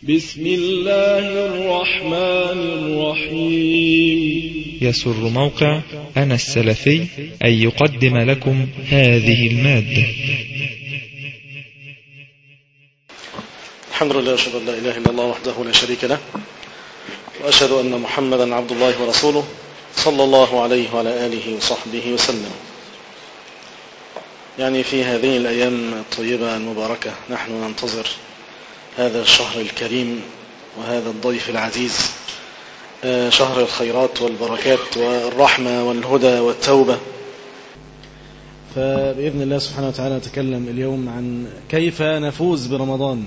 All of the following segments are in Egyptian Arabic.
بسم الله الرحمن الرحيم يسر موقع أنا السلفي أن يقدم لكم هذه المادة الحمد لله أشهد أن لا إله إلا الله وحده لا شريك له وأشهد أن محمدا عبد الله ورسوله صلى الله عليه وعلى آله وصحبه وسلم يعني في هذه الأيام الطيبة المباركة نحن ننتظر هذا الشهر الكريم وهذا الضيف العزيز شهر الخيرات والبركات والرحمة والهدى والتوبة فبإذن الله سبحانه وتعالى نتكلم اليوم عن كيف نفوز برمضان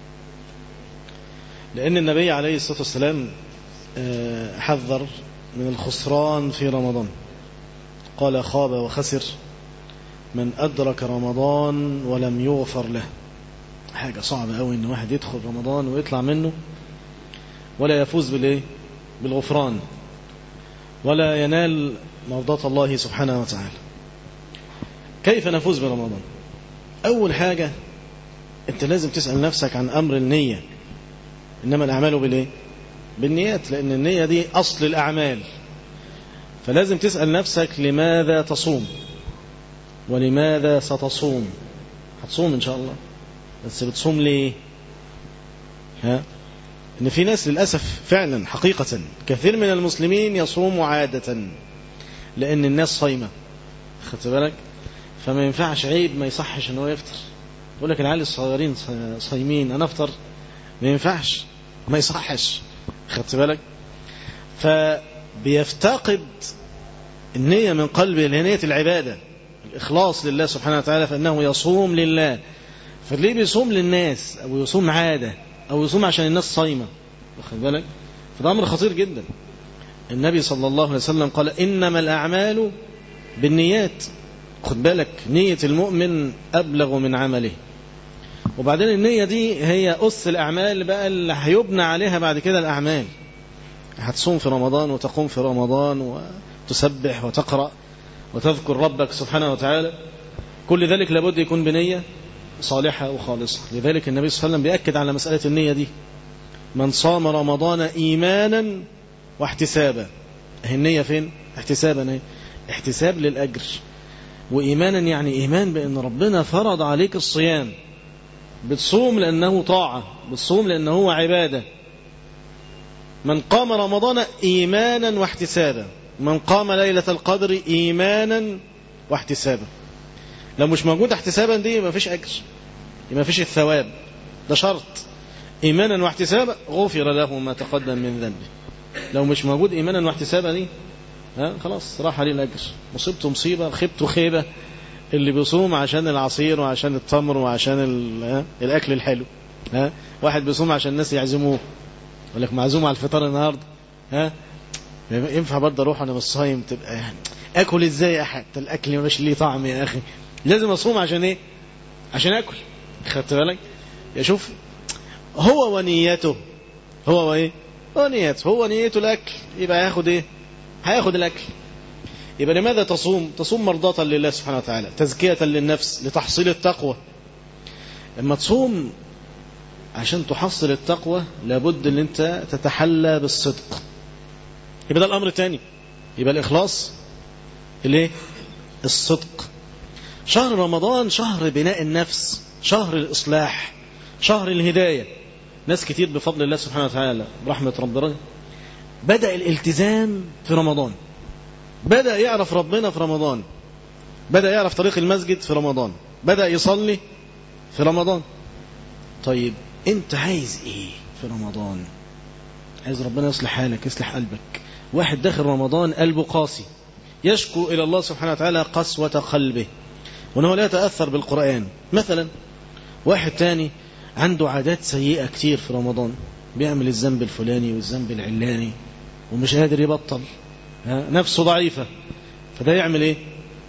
لأن النبي عليه الصلاة والسلام حذر من الخسران في رمضان قال خاب وخسر من أدرك رمضان ولم يغفر له حاجة صعبة قوي ان واحد يدخل رمضان ويطلع منه ولا يفوز بالايه بالغفران ولا ينال مرضاة الله سبحانه وتعالى كيف نفوز برمضان اول حاجة انت لازم تسأل نفسك عن امر النية انما الاعمال بالايه بالنيات لان النية دي اصل الاعمال فلازم تسأل نفسك لماذا تصوم ولماذا ستصوم هتصوم ان شاء الله بس بتصوم ليه ها ان في ناس للأسف فعلا حقيقة كثير من المسلمين يصوم عادة لأن الناس صايمة خدت بالك فما ينفعش عيب ما يصحش ان هو يفطر يقول لك العيال الصغيرين صايمين انا افطر ما ينفعش ما يصحش خدت بالك فبيفتقد النية من قلبه لنية العبادة الإخلاص لله سبحانه وتعالى فإنه يصوم لله فليه بيصوم للناس أو يصوم عادة أو يصوم عشان الناس صايمة واخد بالك فده أمر خطير جدا النبي صلى الله عليه وسلم قال إنما الأعمال بالنيات خد بالك نية المؤمن أبلغ من عمله وبعدين النية دي هي أس الأعمال بقى اللي هيبنى عليها بعد كده الأعمال هتصوم في رمضان وتقوم في رمضان وتسبح وتقرأ وتذكر ربك سبحانه وتعالى كل ذلك لابد يكون بنية صالحة وخالصة لذلك النبي صلى الله عليه وسلم بيأكد على مسألة النية دي من صام رمضان إيمانا واحتسابا اهي النية فين احتسابا اهي احتساب للأجر وإيمانا يعني إيمان بأن ربنا فرض عليك الصيام بتصوم لأنه طاعة بتصوم لأنه هو عبادة من قام رمضان إيمانا واحتسابا من قام ليلة القدر إيمانا واحتسابا لو مش موجود احتسابا دي ما فيش أجر ما فيش الثواب ده شرط إيمانا واحتسابا غفر له ما تقدم من ذنبه لو مش موجود إيمانا واحتسابا دي ها خلاص راح عليه الأجر مصيبته مصيبة خيبته خيبة اللي بيصوم عشان العصير وعشان التمر وعشان الأكل الحلو ها واحد بيصوم عشان الناس يعزموه يقول لك معزوم على الفطار النهارده ها ينفع برضه اروح انا مش صايم تبقى يعني اكل ازاي حتى الاكل مش ليه طعم يا اخي لازم اصوم عشان ايه عشان اكل خدت بالك يشوف هو ونيته هو وايه هو نيته هو نيته الاكل يبقى هياخد ايه هياخد الاكل يبقى لماذا تصوم تصوم مرضاة لله سبحانه وتعالى تزكية للنفس لتحصيل التقوى لما تصوم عشان تحصل التقوى لابد ان انت تتحلى بالصدق يبقى ده الامر الثاني يبقى الاخلاص الايه الصدق شهر رمضان شهر بناء النفس شهر الإصلاح شهر الهداية ناس كتير بفضل الله سبحانه وتعالى برحمة ربنا بدأ الالتزام في رمضان بدأ يعرف ربنا في رمضان بدأ يعرف طريق المسجد في رمضان بدأ يصلي في رمضان طيب انت عايز ايه في رمضان عايز ربنا يصلح حالك يصلح قلبك واحد داخل رمضان قلبه قاسي يشكو إلى الله سبحانه وتعالى قسوة قلبه وأنه لا يتأثر بالقرآن مثلا واحد تاني عنده عادات سيئة كتير في رمضان بيعمل الذنب الفلاني والذنب العلاني ومش قادر يبطل نفسه ضعيفة فده يعمل ايه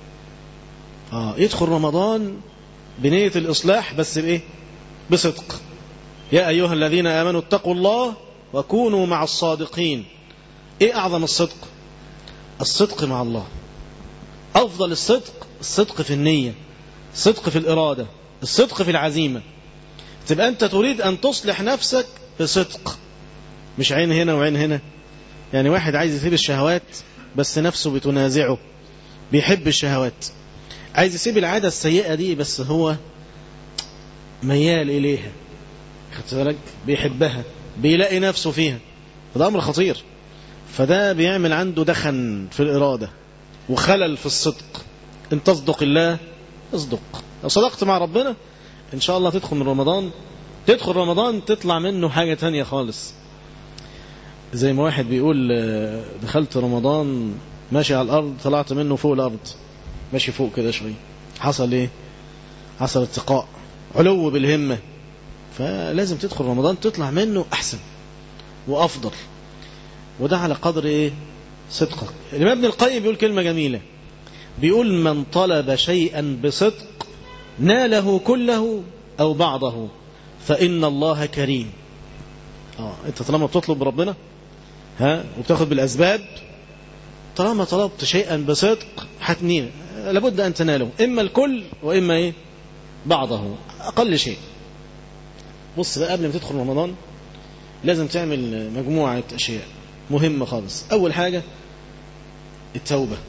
آه يدخل رمضان بنية الإصلاح بس بإيه بصدق يا أيها الذين آمنوا اتقوا الله وكونوا مع الصادقين إيه أعظم الصدق الصدق مع الله أفضل الصدق الصدق في النية الصدق في الإرادة الصدق في العزيمة تبقى أنت تريد أن تصلح نفسك بصدق مش عين هنا وعين هنا يعني واحد عايز يسيب الشهوات بس نفسه بتنازعه بيحب الشهوات عايز يسيب العادة السيئة دي بس هو ميال إليها خدت بالك بيحبها بيلاقي نفسه فيها فده أمر خطير فده بيعمل عنده دخن في الإرادة وخلل في الصدق إن تصدق الله اصدق لو صدقت مع ربنا إن شاء الله تدخل من رمضان تدخل رمضان تطلع منه حاجة تانية خالص زي ما واحد بيقول دخلت رمضان ماشي على الأرض طلعت منه فوق الأرض ماشي فوق كده شوية حصل ايه حصل اتقاء علو بالهمة فلازم تدخل رمضان تطلع منه أحسن وأفضل وده على قدر ايه صدقك الإمام ابن القيم بيقول كلمة جميلة بيقول من طلب شيئا بصدق ناله كله أو بعضه فإن الله كريم اه انت طالما بتطلب ربنا ها وبتاخد بالأسباب طالما طلبت شيئا بصدق هتنيه لابد أن تناله إما الكل وإما إيه بعضه أقل شيء بص بقى قبل ما تدخل رمضان لازم تعمل مجموعة أشياء مهمة خالص أول حاجة التوبة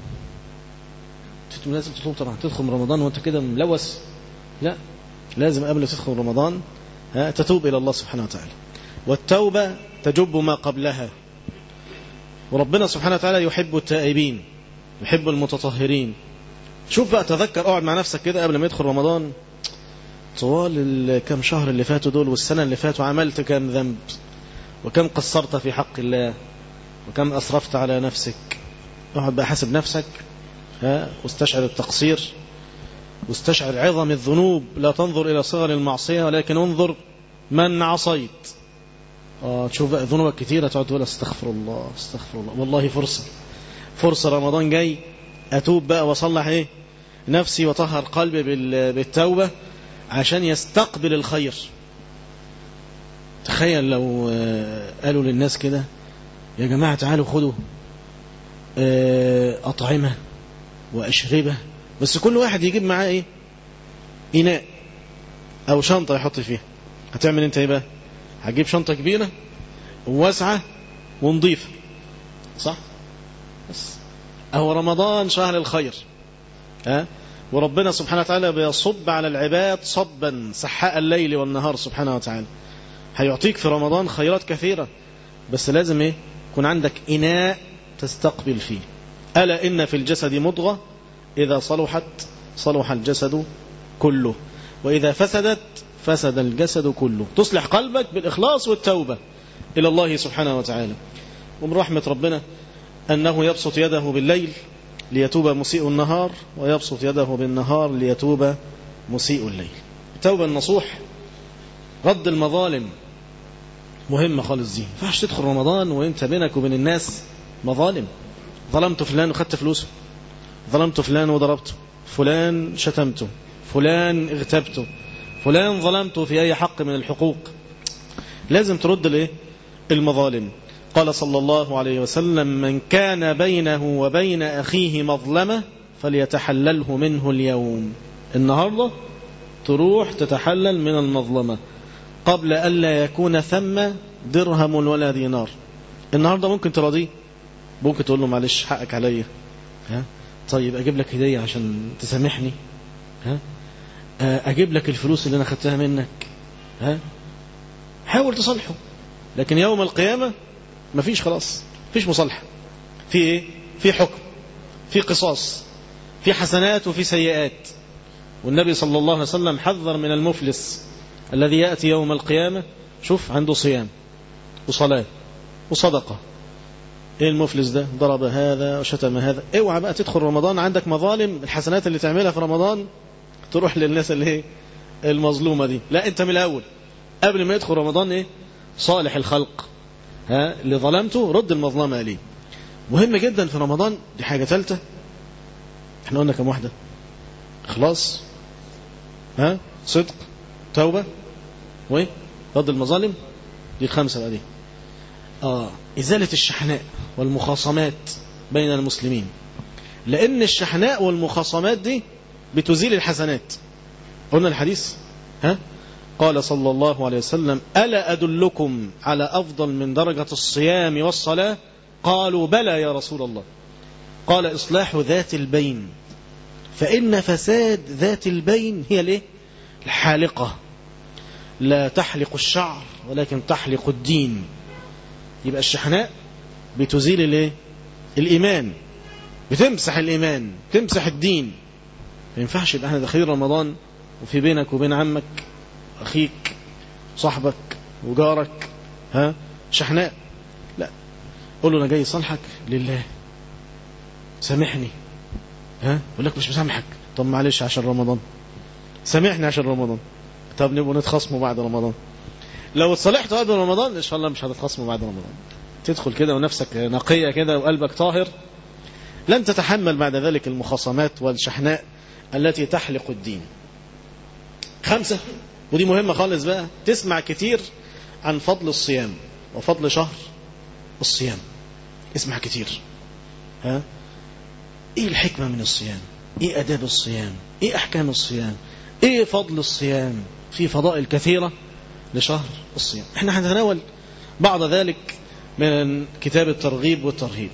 لازم تطلب طبعا تدخل رمضان وانت كده ملوث لا لازم قبل تدخل رمضان ها تتوب إلى الله سبحانه وتعالى والتوبة تجب ما قبلها وربنا سبحانه وتعالى يحب التائبين يحب المتطهرين شوف بقى تذكر اقعد مع نفسك كده قبل ما يدخل رمضان طوال الكام شهر اللي فاتوا دول والسنة اللي فاتوا عملت كام ذنب وكم قصرت في حق الله وكم أسرفت على نفسك اقعد بقى حاسب نفسك ها واستشعر التقصير واستشعر عظم الذنوب لا تنظر إلى صغر المعصية ولكن انظر من عصيت اه تشوف بقى ذنوبك كتيرة تقعد تقول استغفر الله استغفر الله والله فرصة فرصة رمضان جاي أتوب بقى وأصلح إيه نفسي وطهر قلبي بالتوبة عشان يستقبل الخير تخيل لو قالوا للناس كده يا جماعة تعالوا خدوا أطعمة وأشربة بس كل واحد يجيب معاه إيه إناء أو شنطة يحط فيها هتعمل أنت إيه بقى هتجيب شنطة كبيرة وواسعة ونظيفة صح بس أهو رمضان شهر الخير ها وربنا سبحانه وتعالى بيصب على العباد صبا سحاء الليل والنهار سبحانه وتعالى هيعطيك في رمضان خيرات كثيرة بس لازم ايه يكون عندك إناء تستقبل فيه ألا إن في الجسد مضغة إذا صلحت صلح الجسد كله وإذا فسدت فسد الجسد كله تصلح قلبك بالإخلاص والتوبة إلى الله سبحانه وتعالى ومن رحمة ربنا أنه يبسط يده بالليل ليتوب مسيء النهار ويبسط يده بالنهار ليتوب مسيء الليل التوبة النصوح رد المظالم مهمة خالص دي فاش تدخل رمضان وانت بينك وبين الناس مظالم ظلمت فلان وخدت فلوسه ظلمت فلان وضربته فلان شتمته فلان اغتبته فلان ظلمته في أي حق من الحقوق لازم ترد الايه المظالم قال صلى الله عليه وسلم من كان بينه وبين أخيه مظلمة فليتحلله منه اليوم النهاردة تروح تتحلل من المظلمة قبل ألا يكون ثم درهم ولا دينار النهاردة ممكن تراضيه ممكن تقول له معلش حقك عليا ها طيب أجيب لك هدية عشان تسامحني ها أجيب لك الفلوس اللي أنا خدتها منك ها حاول تصلحه لكن يوم القيامة مفيش خلاص مفيش مصالحة في ايه في حكم في قصاص في حسنات وفي سيئات والنبي صلى الله عليه وسلم حذر من المفلس الذي يأتي يوم القيامة شوف عنده صيام وصلاة وصدقة ايه المفلس ده ضرب هذا وشتم هذا اوعى بقى تدخل رمضان عندك مظالم الحسنات اللي تعملها في رمضان تروح للناس اللي هي المظلومة دي لا انت من الاول قبل ما يدخل رمضان ايه صالح الخلق ها اللي ظلمته رد المظلمة عليه مهم جدا في رمضان دي حاجة ثالثة احنا قلنا كم واحدة خلاص ها صدق توبة وايه رد المظالم دي الخمسة بقى دي آه إزالة الشحناء والمخاصمات بين المسلمين لأن الشحناء والمخاصمات دي بتزيل الحسنات قلنا الحديث ها قال صلى الله عليه وسلم ألا أدلكم على أفضل من درجة الصيام والصلاة قالوا بلى يا رسول الله قال إصلاح ذات البين فإن فساد ذات البين هي الايه الحالقة لا تحلق الشعر ولكن تحلق الدين يبقى الشحناء بتزيل الايه الإيمان بتمسح الإيمان تمسح الدين ما ينفعش يبقى احنا داخلين رمضان وفي بينك وبين عمك أخيك صاحبك وجارك ها شحناء لا قول له أنا جاي صالحك لله سامحني ها يقول لك مش مسامحك طب معلش عشان رمضان سامحني عشان رمضان طب نبقى نتخاصموا بعد رمضان لو اتصالحتوا قبل رمضان ان شاء الله مش هتتخاصموا بعد رمضان تدخل كده ونفسك نقية كده وقلبك طاهر لن تتحمل بعد ذلك المخاصمات والشحناء التي تحلق الدين خمسة ودي مهمة خالص بقى تسمع كتير عن فضل الصيام وفضل شهر الصيام اسمع كتير ها ايه الحكمة من الصيام ايه اداب الصيام ايه احكام الصيام ايه فضل الصيام في فضائل كثيرة لشهر الصيام احنا هنتناول بعض ذلك من كتاب الترغيب والترهيب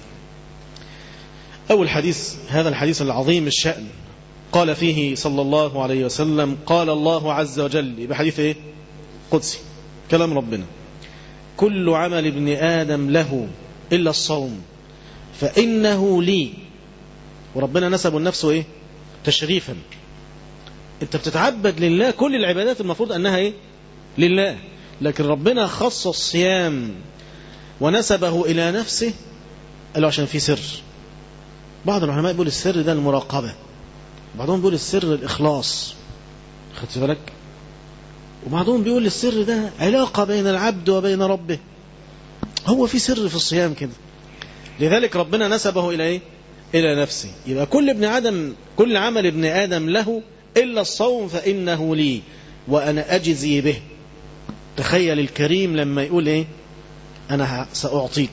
أول حديث هذا الحديث العظيم الشأن قال فيه صلى الله عليه وسلم قال الله عز وجل بحديث ايه قدسي كلام ربنا كل عمل ابن آدم له إلا الصوم فإنه لي وربنا نسب النفس ايه تشريفا انت بتتعبد لله كل العبادات المفروض أنها ايه لله لكن ربنا خص الصيام ونسبه إلى نفسه قالوا عشان في سر بعض العلماء يقول السر ده المراقبة بعضهم بيقول السر الإخلاص خدت بالك وبعضهم بيقول السر ده علاقة بين العبد وبين ربه هو في سر في الصيام كده لذلك ربنا نسبه إلى إيه؟ إلى نفسه يبقى كل ابن آدم كل عمل ابن آدم له إلا الصوم فإنه لي وأنا أجزي به تخيل الكريم لما يقول إيه أنا سأعطيك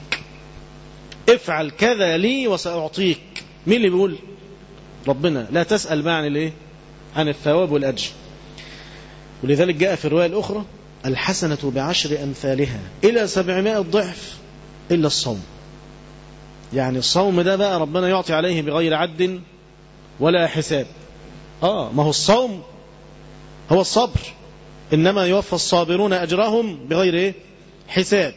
افعل كذا لي وسأعطيك مين اللي بيقول ربنا لا تسأل بقى عن الايه عن الثواب والأجر ولذلك جاء في الرواية الأخرى الحسنة بعشر أمثالها إلى سبعمائة ضعف إلا الصوم يعني الصوم ده بقى ربنا يعطي عليه بغير عد ولا حساب آه ما هو الصوم هو الصبر إنما يوفى الصابرون أجرهم بغير إيه؟ حساب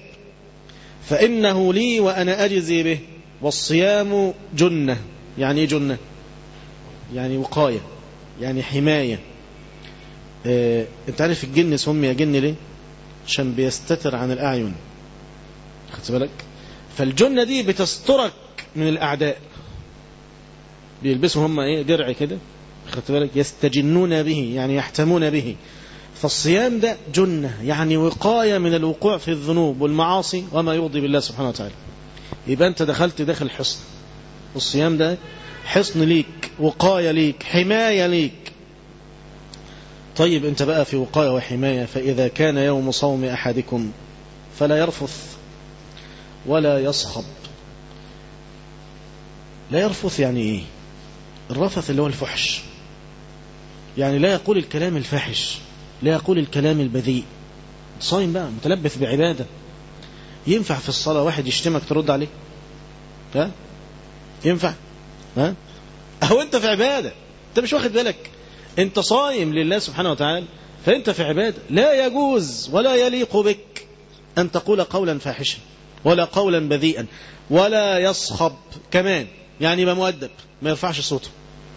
فإنه لي وأنا أجزي به والصيام جنة يعني إيه جنة يعني وقاية يعني حماية اه انت عارف الجن سمي جن ليه عشان بيستتر عن الأعين خدت بالك فالجنة دي بتسترك من الأعداء بيلبسوا هم ايه درع كده خدت بالك يستجنون به يعني يحتمون به فالصيام ده جنة يعني وقاية من الوقوع في الذنوب والمعاصي وما يغضب الله سبحانه وتعالى يبقى أنت دخلت داخل حصن الصيام ده حصن ليك وقاية ليك حماية ليك طيب أنت بقى في وقاية وحماية فإذا كان يوم صوم أحدكم فلا يرفث ولا يصخب لا يرفث يعني إيه الرفث اللي هو الفحش يعني لا يقول الكلام الفاحش لا يقول الكلام البذيء صايم بقى متلبث بعبادة ينفع في الصلاة واحد يشتمك ترد عليه ها ينفع ها أهو أنت في عبادة أنت مش واخد بالك أنت صايم لله سبحانه وتعالى فأنت في عبادة لا يجوز ولا يليق بك أن تقول قولا فاحشا ولا قولا بذيئا ولا يصخب كمان يعني يبقى مؤدب ما يرفعش صوته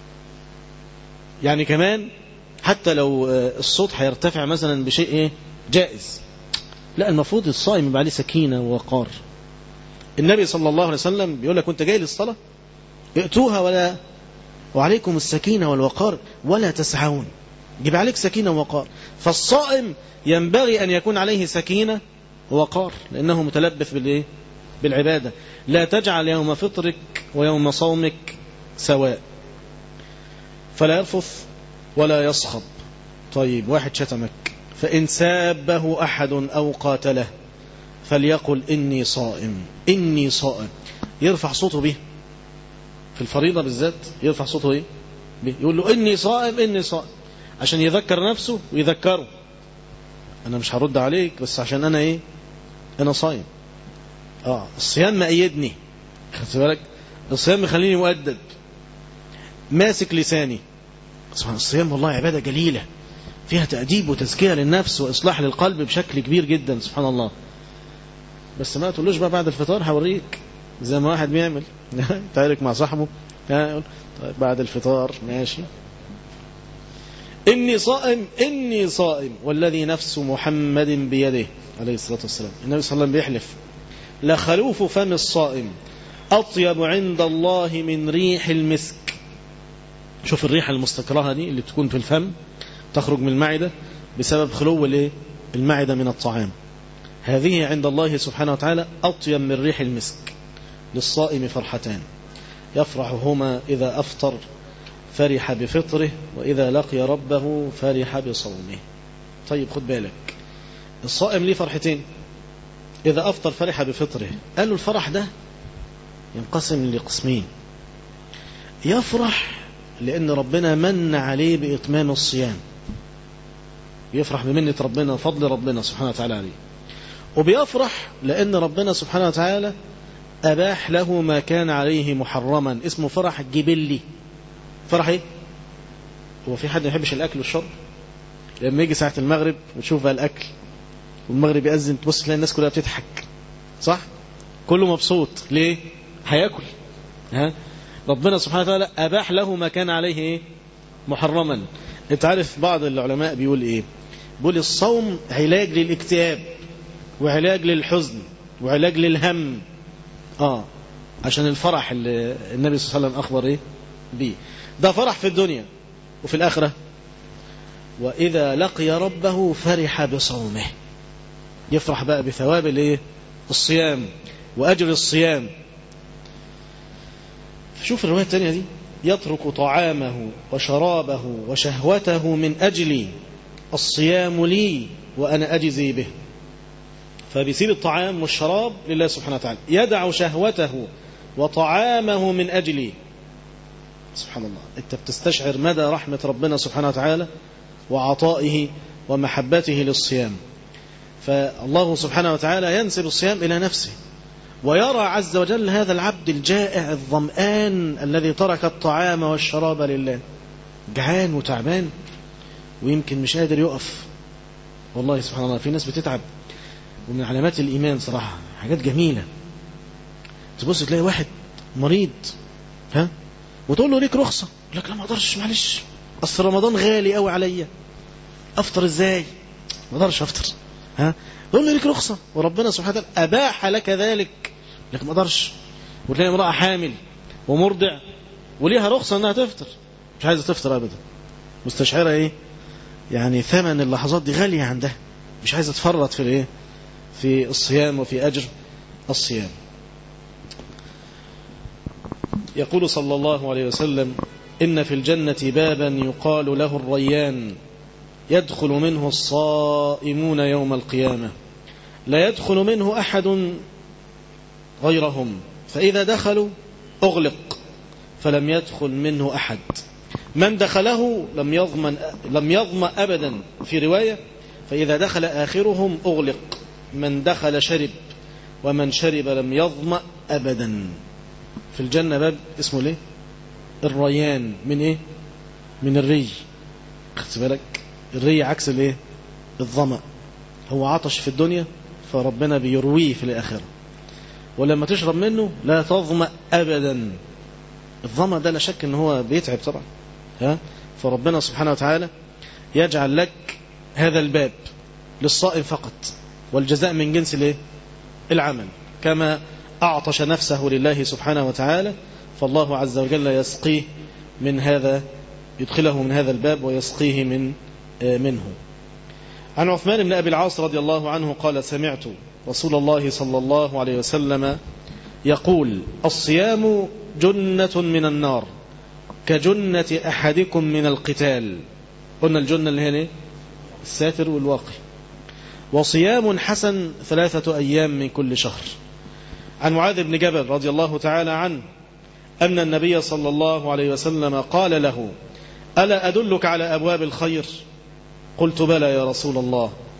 يعني كمان حتى لو الصوت هيرتفع مثلا بشيء ايه جائز لا المفروض الصائم يبقى عليه سكينة ووقار النبي صلى الله عليه وسلم بيقول لك وانت جاي للصلاة ائتوها ولا وعليكم السكينة والوقار ولا تسعون يبقى عليك سكينة ووقار فالصائم ينبغي أن يكون عليه سكينة ووقار لأنه متلبث بالإيه؟ بالعبادة لا تجعل يوم فطرك ويوم صومك سواء فلا يرفث ولا يصخب طيب واحد شتمك فإن سابه أحد أو قاتله فليقل إني صائم إني صائم يرفع صوته به في الفريضة بالذات يرفع صوته إيه به يقول له إني صائم إني صائم عشان يذكر نفسه ويذكره أنا مش هرد عليك بس عشان أنا إيه أنا صايم آه الصيام مأيدني خدت بالك الصيام مخليني مؤدب ماسك لساني سبحان الصيام والله عبادة جليلة فيها تأديب وتزكية للنفس وإصلاح للقلب بشكل كبير جدا سبحان الله بس ما تقولوش بقى بعد الفطار هوريك زي ما واحد بيعمل تعارك مع صاحبه طيب بعد الفطار ماشي إني صائم إني صائم والذي نفس محمد بيده عليه الصلاة والسلام النبي صلى الله عليه وسلم بيحلف لخلوف فم الصائم أطيب عند الله من ريح المسك شوف الريحة المستكرهة دي اللي تكون في الفم تخرج من المعدة بسبب خلو الايه المعدة من الطعام هذه عند الله سبحانه وتعالى أطيب من ريح المسك للصائم فرحتان يفرحهما إذا أفطر فرح بفطره وإذا لقي ربه فرح بصومه طيب خد بالك الصائم ليه فرحتين إذا أفطر فرح بفطره قالوا الفرح ده ينقسم لقسمين يفرح لأن ربنا من عليه بإتمام الصيام يفرح بمنة ربنا وفضل ربنا سبحانه وتعالى عليه وبيفرح لأن ربنا سبحانه وتعالى أباح له ما كان عليه محرما اسمه فرح جبلي فرح ايه هو في حد ما يحبش الأكل والشرب لما يجي ساعة المغرب وتشوف بقى الأكل والمغرب يأذن تبص تلاقي الناس كلها بتضحك صح كله مبسوط ليه هياكل ها ربنا سبحانه وتعالى أباح له ما كان عليه إيه؟ محرما انت عارف بعض العلماء بيقول ايه بيقول الصوم علاج للاكتئاب وعلاج للحزن وعلاج للهم اه عشان الفرح اللي النبي صلى الله عليه وسلم اخبر ايه بيه ده فرح في الدنيا وفي الاخره واذا لقي ربه فرح بصومه يفرح بقى بثواب الايه الصيام واجر الصيام شوف الروايه الثانيه دي يترك طعامه وشرابه وشهوته من أجلي الصيام لي وأنا أجزي به فبيسيب الطعام والشراب لله سبحانه وتعالى يدع شهوته وطعامه من أجلي سبحان الله أنت بتستشعر مدى رحمة ربنا سبحانه وتعالى وعطائه ومحبته للصيام فالله سبحانه وتعالى ينسب الصيام إلى نفسه ويرى عز وجل هذا العبد الجائع الظمآن الذي ترك الطعام والشراب لله جعان وتعبان ويمكن مش قادر يقف والله سبحان الله في ناس بتتعب ومن علامات الإيمان صراحة حاجات جميلة تبص تلاقي واحد مريض ها وتقول له ليك رخصة يقول لك لا ما اقدرش معلش اصل رمضان غالي قوي عليا افطر ازاي ما اقدرش افطر ها يقول له ليك رخصة وربنا سبحانه وتعالى أباح لك ذلك لكن ما اقدرش وتلاقي امرأة حامل ومرضع وليها رخصة انها تفطر مش عايزة تفطر ابدا مستشعرة ايه يعني ثمن اللحظات دي غالية عندها مش عايزة تفرط في الايه في الصيام وفي اجر الصيام يقول صلى الله عليه وسلم إن في الجنة بابا يقال له الريان يدخل منه الصائمون يوم القيامة لا يدخل منه أحد غيرهم فإذا دخلوا أغلق فلم يدخل منه أحد من دخله لم يضمن لم يضمن أبدا في رواية فإذا دخل آخرهم أغلق من دخل شرب ومن شرب لم يظمأ أبدا في الجنة باب اسمه ليه الريان من ايه من الري خدت بالك الري عكس الايه الظمأ هو عطش في الدنيا فربنا بيرويه في الآخرة ولما تشرب منه لا تظمأ أبدا الظمأ ده لا شك ان هو بيتعب طبعا ها فربنا سبحانه وتعالى يجعل لك هذا الباب للصائم فقط والجزاء من جنس الايه العمل كما أعطش نفسه لله سبحانه وتعالى فالله عز وجل يسقيه من هذا يدخله من هذا الباب ويسقيه من منه عن عثمان بن أبي العاص رضي الله عنه قال سمعت رسول الله صلى الله عليه وسلم يقول الصيام جنة من النار كجنة أحدكم من القتال قلنا الجنة اللي هي الساتر والواقي وصيام حسن ثلاثة أيام من كل شهر عن معاذ بن جبل رضي الله تعالى عنه أن النبي صلى الله عليه وسلم قال له ألا أدلك على أبواب الخير قلت بلى يا رسول الله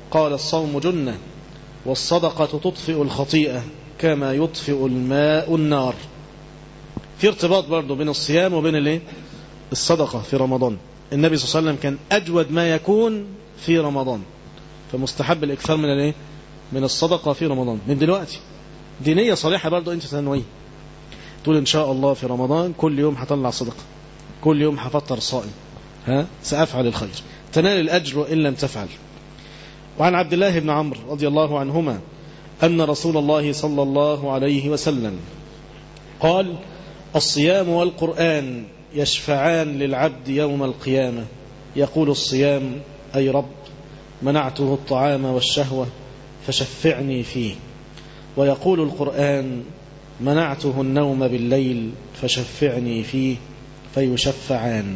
قال الصوم جنة والصدقة تطفئ الخطيئة كما يطفئ الماء النار في ارتباط برضه بين الصيام وبين الايه الصدقة في رمضان النبي صلى الله عليه وسلم كان أجود ما يكون في رمضان فمستحب الإكثار من الايه من الصدقة في رمضان من دلوقتي دينية صالحة برضه أنت تنوي تقول إن شاء الله في رمضان كل يوم هطلع صدقة كل يوم هفطر صائم ها سأفعل الخير تنال الأجر إن لم تفعل وعن عبد الله بن عمرو رضي الله عنهما أن رسول الله صلى الله عليه وسلم قال الصيام والقرآن يشفعان للعبد يوم القيامة يقول الصيام أي رب منعته الطعام والشهوة فشفعني فيه ويقول القرآن منعته النوم بالليل فشفعني فيه فيشفعان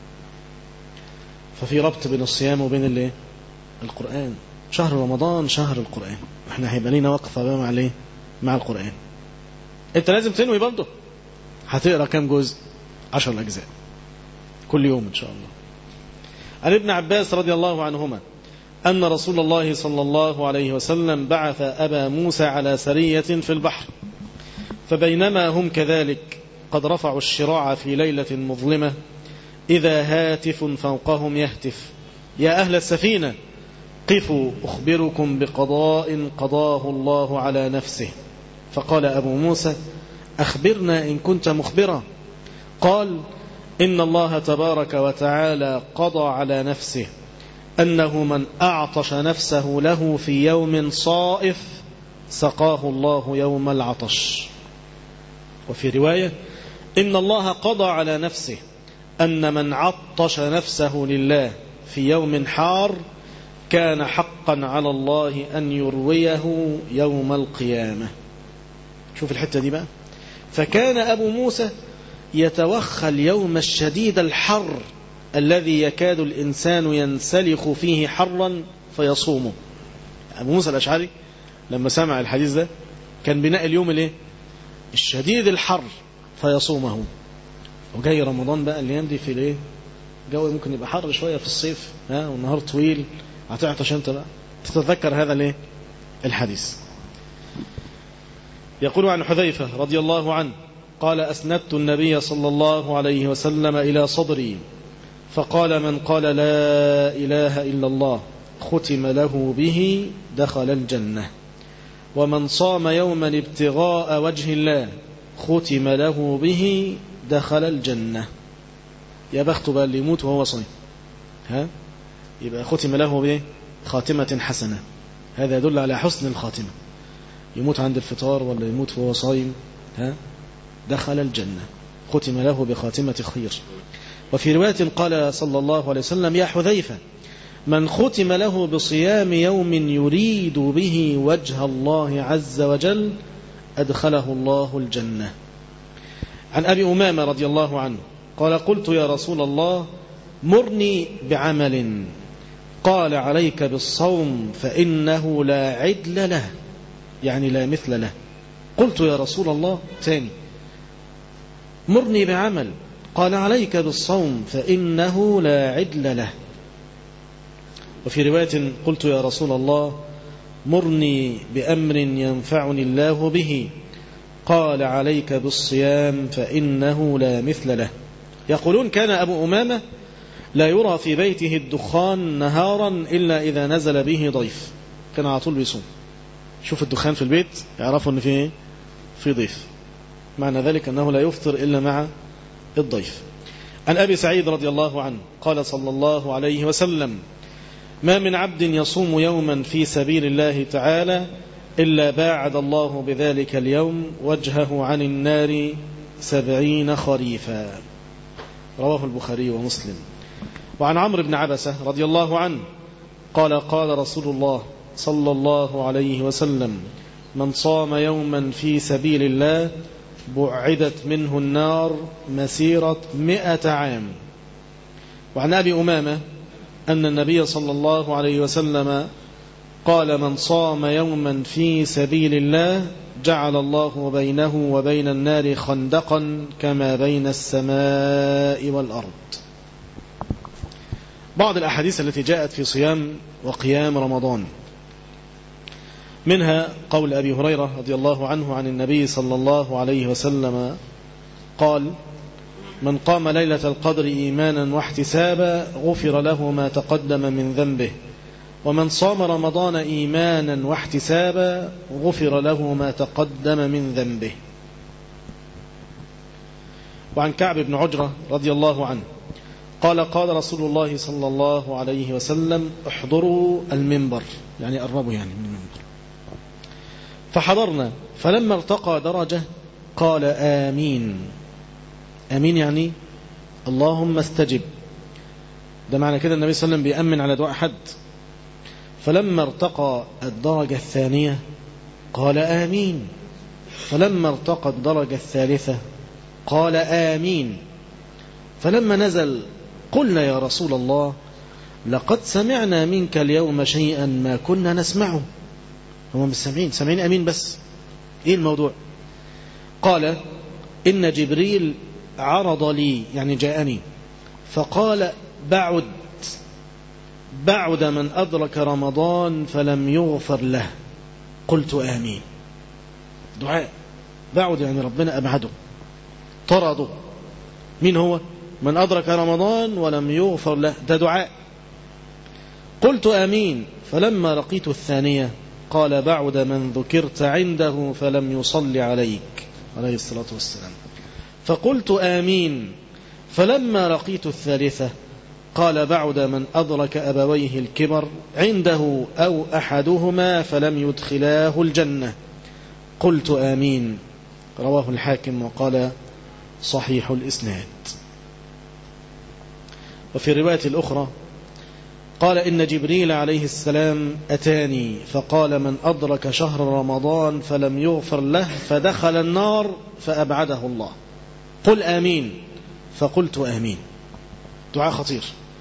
ففي ربط بين الصيام وبين الايه القرآن شهر رمضان شهر القرآن احنا هيبقى لينا وقفة بقى مع الايه مع القرآن انت لازم تنوي برضه هتقرا كام جزء عشر أجزاء كل يوم إن شاء الله عن ابن عباس رضي الله عنهما أن رسول الله صلى الله عليه وسلم بعث أبا موسى على سرية في البحر فبينما هم كذلك قد رفعوا الشراع في ليلة مظلمة إذا هاتف فوقهم يهتف يا أهل السفينة قفوا أخبركم بقضاء قضاه الله على نفسه فقال أبو موسى أخبرنا إن كنت مخبرا قال إن الله تبارك وتعالى قضى على نفسه أنه من أعطش نفسه له في يوم صائف سقاه الله يوم العطش وفي رواية إن الله قضى على نفسه أن من عطش نفسه لله في يوم حار كان حقا على الله أن يرويه يوم القيامة شوف الحتة دي بقى فكان أبو موسى يتوخى اليوم الشديد الحر الذي يكاد الإنسان ينسلخ فيه حرا فيصومه أبو موسى الأشعري لما سمع الحديث ده كان بناء اليوم الايه الشديد الحر فيصومه وجاي رمضان بقى الايام دي في الايه الجو ممكن يبقى حر شويه في الصيف ها والنهار طويل هتعطش انت بقى تتذكر هذا الايه الحديث يقول عن حذيفه رضي الله عنه قال اسندت النبي صلى الله عليه وسلم الى صدري فقال من قال لا اله الا الله ختم له به دخل الجنه ومن صام يوما ابتغاء وجه الله ختم له به دخل الجنة يا بخت بقى اللي يموت وهو صايم ها يبقى ختم له به خاتمة حسنة هذا يدل على حسن الخاتمة يموت عند الفطار ولا يموت وهو صايم ها دخل الجنة ختم له بخاتمة خير وفي رواية قال صلى الله عليه وسلم يا حذيفة من ختم له بصيام يوم يريد به وجه الله عز وجل أدخله الله الجنة عن أبي أمامة رضي الله عنه قال قلت يا رسول الله مرني بعمل قال عليك بالصوم فإنه لا عدل له يعني لا مثل له قلت يا رسول الله ثاني مرني بعمل قال عليك بالصوم فإنه لا عدل له وفي رواية قلت يا رسول الله مرني بأمر ينفعني الله به قال عليك بالصيام فإنه لا مثل له يقولون كان أبو أمامة لا يرى في بيته الدخان نهارا إلا إذا نزل به ضيف كان على طول بيصوم شوف الدخان في البيت يعرفوا أن فيه في ضيف معنى ذلك أنه لا يفطر إلا مع الضيف عن أبي سعيد رضي الله عنه قال صلى الله عليه وسلم ما من عبد يصوم يوما في سبيل الله تعالى إلا باعد الله بذلك اليوم وجهه عن النار سبعين خريفا رواه البخاري ومسلم وعن عمرو بن عبسة رضي الله عنه قال قال رسول الله صلى الله عليه وسلم من صام يوما في سبيل الله بعدت منه النار مسيرة مئة عام وعن أبي أمامة أن النبي صلى الله عليه وسلم قال من صام يوما في سبيل الله جعل الله بينه وبين النار خندقا كما بين السماء والأرض بعض الأحاديث التي جاءت في صيام وقيام رمضان منها قول أبي هريرة رضي الله عنه عن النبي صلى الله عليه وسلم قال من قام ليلة القدر إيمانا واحتسابا غفر له ما تقدم من ذنبه ومن صام رمضان إيمانا واحتسابا غفر له ما تقدم من ذنبه وعن كعب بن عجرة رضي الله عنه قال قال رسول الله صلى الله عليه وسلم احضروا المنبر يعني قربوا يعني من المنبر فحضرنا فلما ارتقى درجة قال آمين آمين يعني اللهم استجب ده معنى كده النبي صلى الله عليه وسلم بيأمن على دعاء حد فلما ارتقى الدرجة الثانية قال آمين فلما ارتقى الدرجة الثالثة قال آمين فلما نزل قلنا يا رسول الله لقد سمعنا منك اليوم شيئا ما كنا نسمعه هم مش سامعين سامعين أمين بس إيه الموضوع قال إن جبريل عرض لي يعني جاءني فقال بعد بعد من أدرك رمضان فلم يغفر له قلت آمين دعاء بعد يعني ربنا أبعده طرده مين هو من أدرك رمضان ولم يغفر له ده دعاء قلت آمين فلما لقيت الثانية قال بعد من ذكرت عنده فلم يصل عليك عليه الصلاة والسلام فقلت آمين فلما لقيت الثالثة قال بعد من أدرك أبويه الكبر عنده أو أحدهما فلم يدخلاه الجنة قلت آمين رواه الحاكم وقال صحيح الإسناد وفي الرواية الأخرى قال إن جبريل عليه السلام أتاني فقال من أدرك شهر رمضان فلم يغفر له فدخل النار فأبعده الله قل آمين فقلت آمين دعاء خطير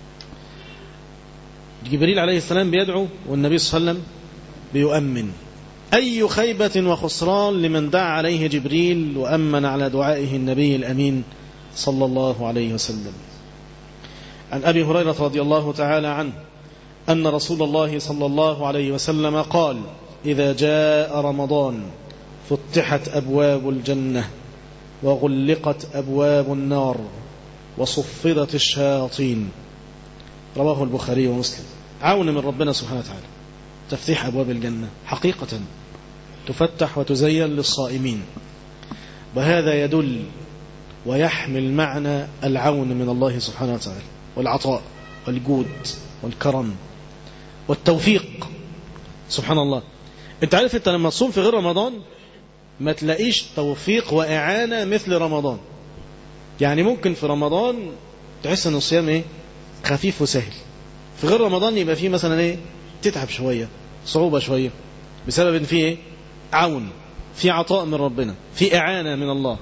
جبريل عليه السلام بيدعو والنبي صلى الله عليه وسلم بيؤمن أي خيبة وخسران لمن دعا عليه جبريل وأمن على دعائه النبي الأمين صلى الله عليه وسلم عن أبي هريرة رضي الله تعالى عنه أن رسول الله صلى الله عليه وسلم قال إذا جاء رمضان فتحت أبواب الجنة وغلقت أبواب النار وصفدت الشياطين رواه البخاري ومسلم عون من ربنا سبحانه وتعالى تفتيح أبواب الجنة حقيقة تفتح وتزين للصائمين وهذا يدل ويحمل معنى العون من الله سبحانه وتعالى والعطاء والجود والكرم والتوفيق سبحان الله انت عارف انت لما تصوم في غير رمضان ما تلاقيش توفيق وإعانة مثل رمضان يعني ممكن في رمضان تحس ان الصيام ايه خفيف وسهل في غير رمضان يبقى فيه مثلا ايه تتعب شوية صعوبة شوية بسبب ان فيه ايه عون في عطاء من ربنا في إعانة من الله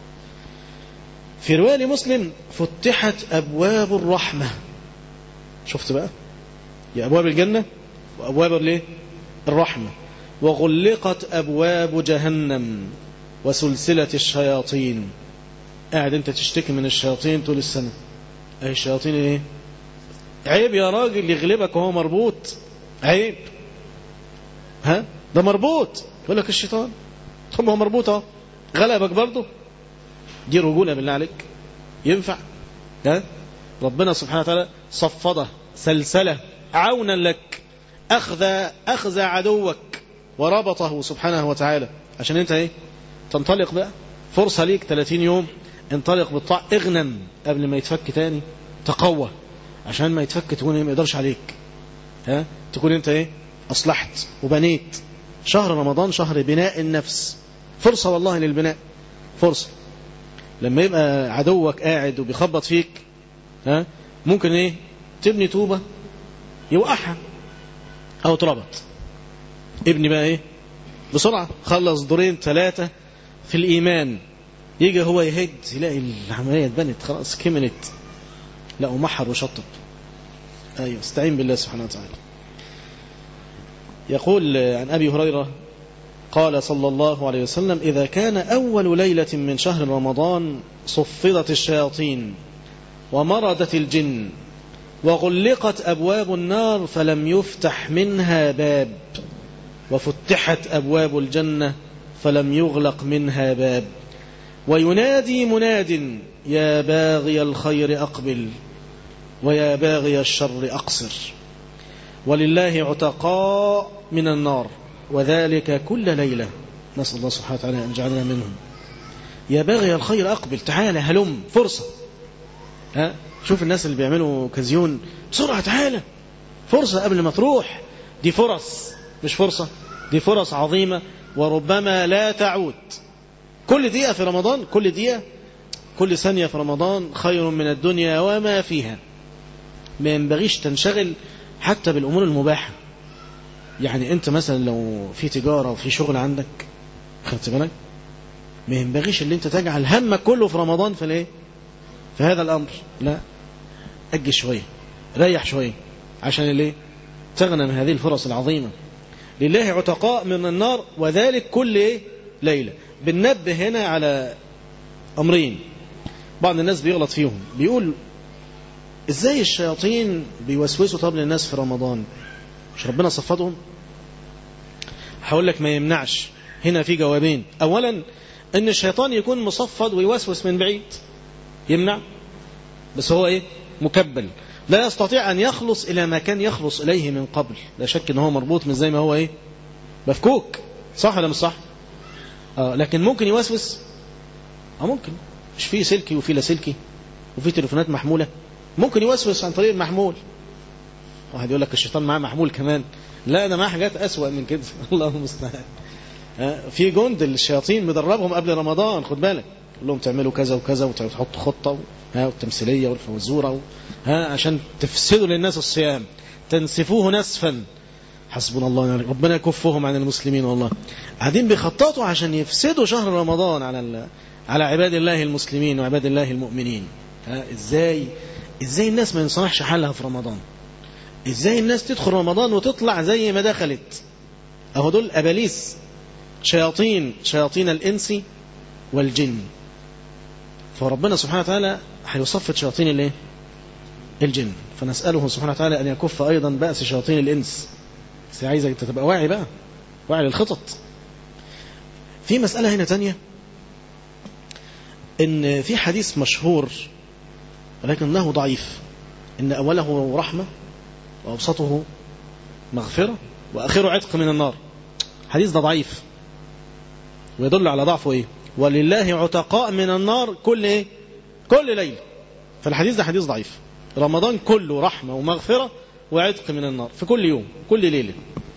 في رواية لمسلم فتحت أبواب الرحمة شفت بقى يا أبواب الجنة وأبواب الايه الرحمة وغلقت أبواب جهنم وسلسلة الشياطين قاعد انت تشتكي من الشياطين طول السنة اي الشياطين ايه عيب يا راجل يغلبك وهو مربوط عيب ها ده مربوط يقول لك الشيطان طب هو مربوط اهو غلبك برضه دي رجولة بالله عليك ينفع ها ربنا سبحانه وتعالى صفده سلسلة عونا لك أخذ أخذ عدوك وربطه سبحانه وتعالى عشان انت ايه تنطلق بقى فرصة ليك 30 يوم انطلق بالطاعة اغنم قبل ما يتفك تاني تقوى عشان ما يتفك تكون ايه ما يقدرش عليك ها تكون انت ايه اصلحت وبنيت شهر رمضان شهر بناء النفس فرصة والله للبناء فرصة لما يبقى عدوك قاعد وبيخبط فيك ها ممكن ايه تبني توبة يوقعها او تربط ابني بقى ايه بسرعة خلص دورين ثلاثة في الإيمان يجي هو يهد يلاقي العملية اتبنت خلاص كملت لا ومحر وشطب أيوة استعين بالله سبحانه وتعالى يقول عن أبي هريرة قال صلى الله عليه وسلم إذا كان أول ليلة من شهر رمضان صفدت الشياطين ومردت الجن وغلقت أبواب النار فلم يفتح منها باب وفتحت أبواب الجنة فلم يغلق منها باب وينادي مناد يا باغي الخير أقبل ويا باغي الشر أقصر ولله عتقاء من النار وذلك كل ليلة نسأل الله سبحانه وتعالى أن جعلنا منهم يا باغي الخير أقبل تعالى هلم فرصة ها شوف الناس اللي بيعملوا كازيون بسرعة تعالى فرصة قبل ما تروح دي فرص مش فرصة دي فرص عظيمة وربما لا تعود كل دقيقة في رمضان كل دقيقة كل ثانية في رمضان خير من الدنيا وما فيها ما ينبغيش تنشغل حتى بالأمور المباحة يعني أنت مثلا لو في تجارة وفي شغل عندك خدت بالك ما ينبغيش اللي أنت تجعل همك كله في رمضان في الايه في هذا الأمر لا أجل شوية ريح شوية عشان الايه تغنم هذه الفرص العظيمة لله عتقاء من النار وذلك كل ايه ليلة بننبه هنا على أمرين بعض الناس بيغلط فيهم بيقول ازاي الشياطين بيوسوسوا طب للناس في رمضان مش ربنا صفدهم هقول لك ما يمنعش هنا في جوابين اولا ان الشيطان يكون مصفد ويوسوس من بعيد يمنع بس هو ايه مكبل لا يستطيع ان يخلص الى ما كان يخلص اليه من قبل لا شك ان هو مربوط من زي ما هو ايه مفكوك صح ولا مش صح آه لكن ممكن يوسوس اه ممكن مش في سلكي وفي لاسلكي وفي تليفونات محموله ممكن يوسوس عن طريق المحمول واحد يقول لك الشيطان معاه محمول كمان لا ده معاه حاجات أسوأ من كده الله المستعان في جند الشياطين مدربهم قبل رمضان خد بالك قول لهم تعملوا كذا وكذا وتحطوا خطة ها والتمثيلية والفوزورة ها عشان تفسدوا للناس الصيام تنسفوه نسفا حسبنا الله ونعم ربنا يكفهم عن المسلمين والله قاعدين بيخططوا عشان يفسدوا شهر رمضان على على عباد الله المسلمين وعباد الله المؤمنين ها ازاي ازاي الناس ما ينصلحش حالها في رمضان ازاي الناس تدخل رمضان وتطلع زي ما دخلت اهو دول اباليس شياطين شياطين الانس والجن فربنا سبحانه وتعالى هيصفد شياطين الايه الجن فنساله سبحانه وتعالى ان يكف ايضا باس شياطين الانس بس عايزك انت تبقى واعي بقى واعي للخطط في مساله هنا تانية ان في حديث مشهور ولكنه ضعيف إن أوله رحمة وأوسطه مغفرة وآخره عتق من النار حديث ده ضعيف ويدل على ضعفه إيه ولله عتقاء من النار كل إيه كل ليلة فالحديث ده حديث ضعيف رمضان كله رحمة ومغفرة وعتق من النار في كل يوم كل ليلة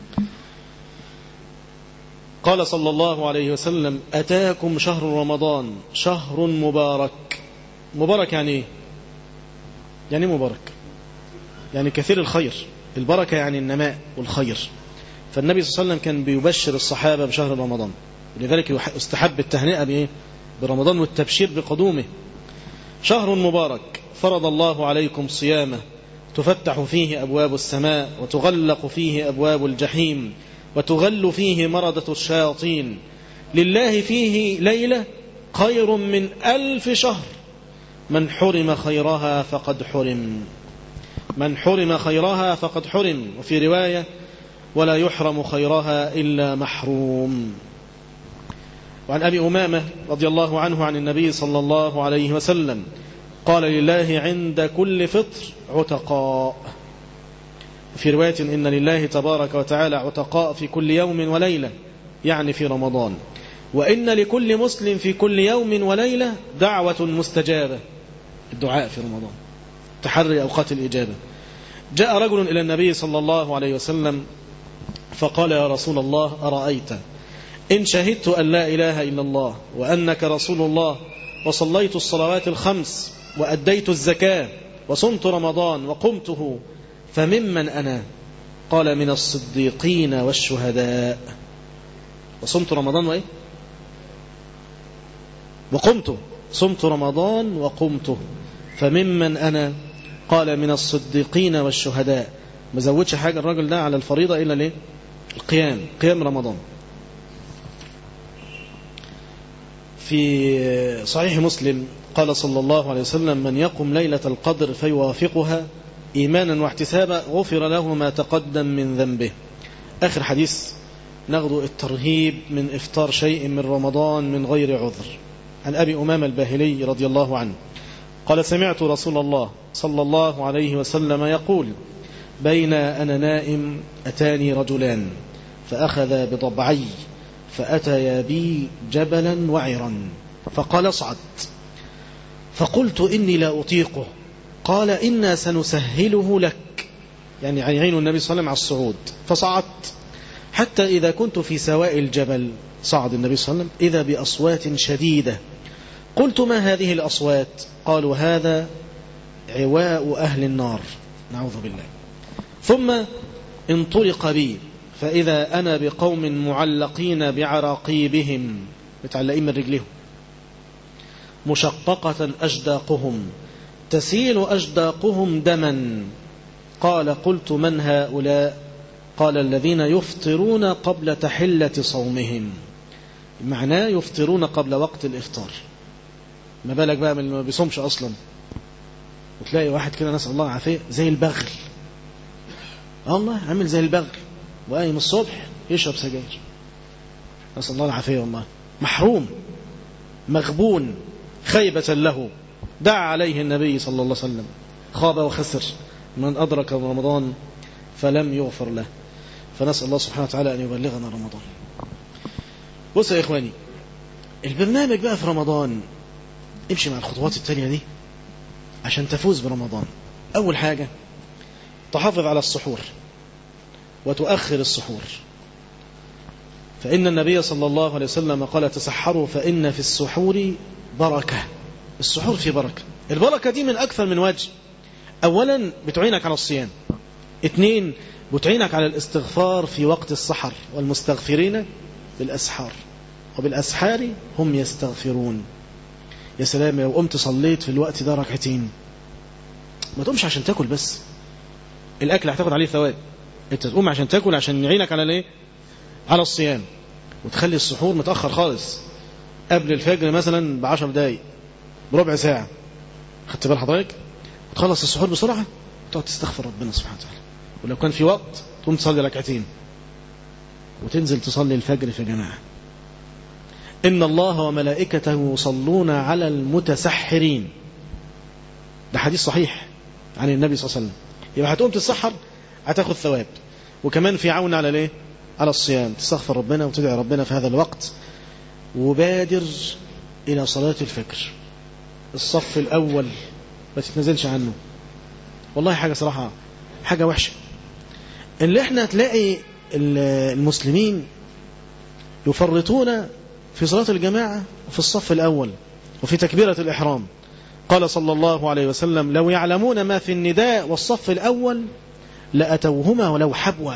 قال صلى الله عليه وسلم أتاكم شهر رمضان شهر مبارك مبارك يعني إيه يعني مبارك يعني كثير الخير البركة يعني النماء والخير فالنبي صلى الله عليه وسلم كان بيبشر الصحابة بشهر رمضان ولذلك استحب التهنئة بإيه؟ برمضان والتبشير بقدومه شهر مبارك فرض الله عليكم صيامه تفتح فيه أبواب السماء وتغلق فيه أبواب الجحيم وتغل فيه مردة الشياطين لله فيه ليلة خير من ألف شهر من حرم خيرها فقد حرم من حرم خيرها فقد حرم وفي رواية ولا يحرم خيرها إلا محروم وعن أبي أمامة رضي الله عنه عن النبي صلى الله عليه وسلم قال لله عند كل فطر عتقاء في رواية إن لله تبارك وتعالى عتقاء في كل يوم وليلة يعني في رمضان وإن لكل مسلم في كل يوم وليلة دعوة مستجابة الدعاء في رمضان تحري أوقات الإجابة جاء رجل إلى النبي صلى الله عليه وسلم فقال يا رسول الله أرأيت إن شهدت أن لا إله إلا الله وأنك رسول الله وصليت الصلوات الخمس وأديت الزكاة وصمت رمضان وقمته فممن أنا قال من الصديقين والشهداء وصمت رمضان وإيه وقمته صمت رمضان وقمته فممن أنا قال من الصديقين والشهداء ما زودش حاجة الرجل ده على الفريضة إلا ليه القيام قيام رمضان في صحيح مسلم قال صلى الله عليه وسلم من يقم ليلة القدر فيوافقها إيمانا واحتسابا غفر له ما تقدم من ذنبه آخر حديث ناخد الترهيب من إفطار شيء من رمضان من غير عذر عن أبي أمام الباهلي رضي الله عنه قال سمعت رسول الله صلى الله عليه وسلم يقول بين أنا نائم أتاني رجلان فأخذ بضبعي فأتيا بي جبلا وعرا فقال اصعد فقلت إني لا أطيقه قال إنا سنسهله لك يعني يعين النبي صلى الله عليه وسلم على الصعود فصعدت حتى إذا كنت في سواء الجبل صعد النبي صلى الله عليه وسلم إذا بأصوات شديدة قلت ما هذه الأصوات قالوا هذا عواء أهل النار نعوذ بالله ثم انطلق بي فإذا أنا بقوم معلقين بعراقيبهم متعلقين من رجلهم مشققة أجداقهم تسيل أجداقهم دما قال قلت من هؤلاء قال الذين يفطرون قبل تحلة صومهم معناه يفطرون قبل وقت الإفطار ما بالك بقى من اللي ما بيصومش أصلا وتلاقي واحد كده نسأل الله العافية زي البغل الله عامل زي البغل وقايم الصبح يشرب سجاير نسأل الله العافية والله محروم مغبون خيبة له دعا عليه النبي صلى الله عليه وسلم خاب وخسر من أدرك رمضان فلم يغفر له فنسأل الله سبحانه وتعالى أن يبلغنا رمضان بص يا إخواني البرنامج بقى في رمضان امشي مع الخطوات التانية دي عشان تفوز برمضان أول حاجة تحافظ على السحور وتؤخر السحور فإن النبي صلى الله عليه وسلم قال تسحروا فإن في السحور بركة السحور في بركة البركة دي من أكثر من وجه أولا بتعينك على الصيام اثنين بتعينك على الاستغفار في وقت السحر والمستغفرين بالأسحار وبالأسحار هم يستغفرون يا سلام لو قمت صليت في الوقت ده ركعتين ما تقومش عشان تاكل بس الاكل هتاخد عليه ثواب انت تقوم عشان تاكل عشان يعينك على الايه على الصيام وتخلي السحور متاخر خالص قبل الفجر مثلا ب 10 دقايق بربع ساعه خدت بال حضرتك وتخلص السحور بسرعه وتقعد تستغفر ربنا سبحانه وتعالى ولو كان في وقت تقوم تصلي ركعتين وتنزل تصلي الفجر في جماعه إن الله وملائكته يصلون على المتسحرين ده حديث صحيح عن النبي صلى الله عليه وسلم يبقى هتقوم تتسحر هتاخد ثواب وكمان في عون على الايه على الصيام تستغفر ربنا وتدعي ربنا في هذا الوقت وبادر إلى صلاة الفجر الصف الأول ما تتنزلش عنه والله حاجة صراحة حاجة وحشة اللي احنا تلاقي المسلمين يفرطون في صلاة الجماعة وفي الصف الأول وفي تكبيرة الإحرام قال صلى الله عليه وسلم لو يعلمون ما في النداء والصف الأول لأتوهما ولو حبوا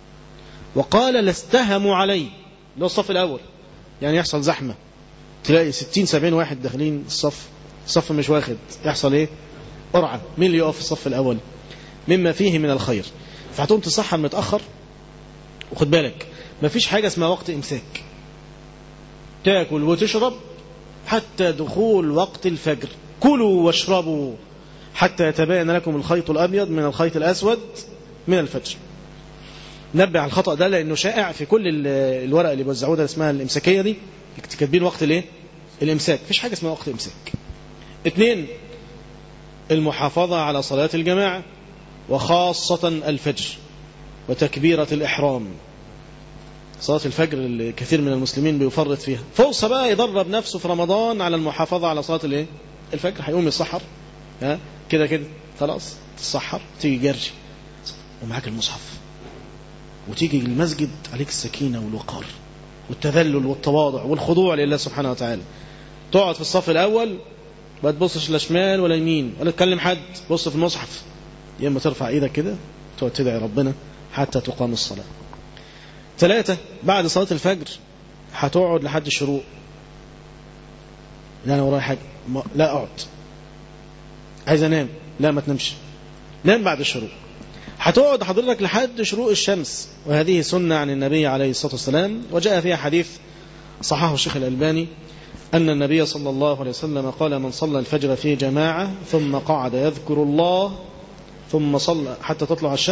وقال لاستهموا عليه اللي هو الصف الأول يعني يحصل زحمة تلاقي ستين سبعين واحد داخلين الصف الصف مش واخد يحصل ايه قرعة مين اللي يقف في الصف الأول مما فيه من الخير فهتقوم تصحى متأخر وخد بالك مفيش حاجة اسمها وقت إمساك تاكل وتشرب حتى دخول وقت الفجر كلوا واشربوا حتى يتبين لكم الخيط الأبيض من الخيط الأسود من الفجر نبه على الخطأ ده لأنه شائع في كل الورق اللي بيوزعوه ده اسمها الإمساكية دي كاتبين وقت الايه الإمساك مفيش حاجة اسمها وقت إمساك اثنين المحافظة على صلاة الجماعة وخاصة الفجر وتكبيرة الإحرام صلاة الفجر اللي كثير من المسلمين بيفرط فيها فرصة بقى يدرب نفسه في رمضان على المحافظة على صلاة الايه الفجر هيقوم يصحر ها كده كده خلاص تتصحر تيجي جري ومعاك المصحف وتيجي المسجد عليك السكينة والوقار والتذلل والتواضع والخضوع لله سبحانه وتعالى تقعد في الصف الأول ما تبصش لا شمال ولا يمين ولا تكلم حد بص في المصحف يا اما ترفع ايدك كده تقعد تدعي ربنا حتى تقام الصلاة ثلاثة بعد صلاة الفجر هتقعد لحد الشروق لا أنا ورايا حاجة لا أقعد عايز أنام لا ما تنامش نام بعد الشروق هتقعد حضرتك لحد شروق الشمس وهذه سنة عن النبي عليه الصلاة والسلام وجاء فيها حديث صححه الشيخ الألباني أن النبي صلى الله عليه وسلم قال من صلى الفجر في جماعة ثم قعد يذكر الله ثم صلى حتى تطلع الشمس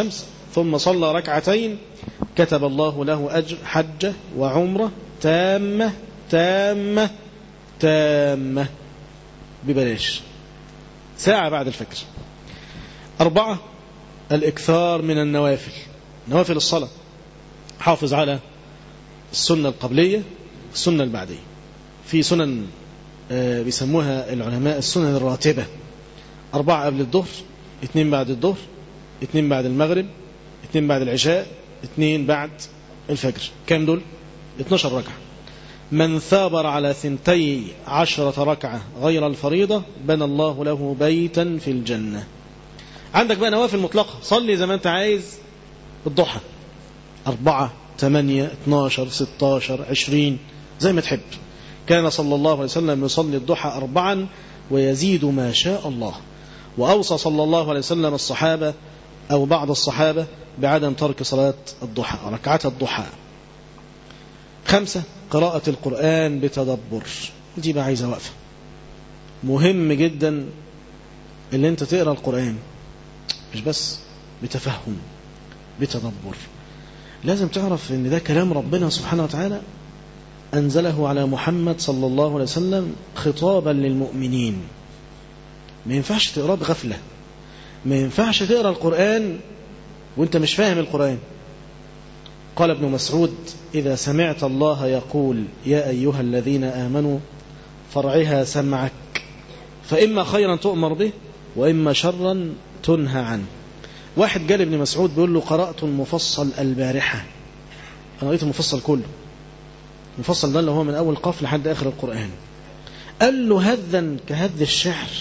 ثم صلى ركعتين كتب الله له أجر حجة وعمرة تامة تامة تامة ببلاش ساعة بعد الفجر أربعة الإكثار من النوافل نوافل الصلاة حافظ على السنة القبلية السنة البعدية في سنن بيسموها العلماء السنن الراتبة أربعة قبل الظهر اثنين بعد الظهر اثنين بعد المغرب اثنين بعد العشاء اثنين بعد الفجر كام دول 12 ركعة من ثابر على ثنتي عشرة ركعة غير الفريضة بنى الله له بيتا في الجنة عندك بقى نوافل مطلقة صلي زي ما انت عايز الضحى أربعة ثمانية اتناشر ستاشر عشرين زي ما تحب كان صلى الله عليه وسلم يصلي الضحى أربعا ويزيد ما شاء الله وأوصى صلى الله عليه وسلم الصحابة أو بعض الصحابة بعدم ترك صلاة الضحى ركعات الضحى خمسة قراءة القرآن بتدبر دي بقى عايزة وقفة مهم جدا اللي انت تقرأ القرآن مش بس بتفهم بتدبر لازم تعرف ان ده كلام ربنا سبحانه وتعالى أنزله على محمد صلى الله عليه وسلم خطابا للمؤمنين ما ينفعش تقرأ بغفلة ما ينفعش تقرأ القرآن وانت مش فاهم القرآن قال ابن مسعود إذا سمعت الله يقول يا أيها الذين آمنوا فرعها سمعك فإما خيرا تؤمر به وإما شرا تنهى عنه واحد قال ابن مسعود بيقول له قرأت المفصل البارحة أنا قريت المفصل كله المفصل ده اللي هو من أول قاف لحد آخر القرآن قال له هذا كهذ الشعر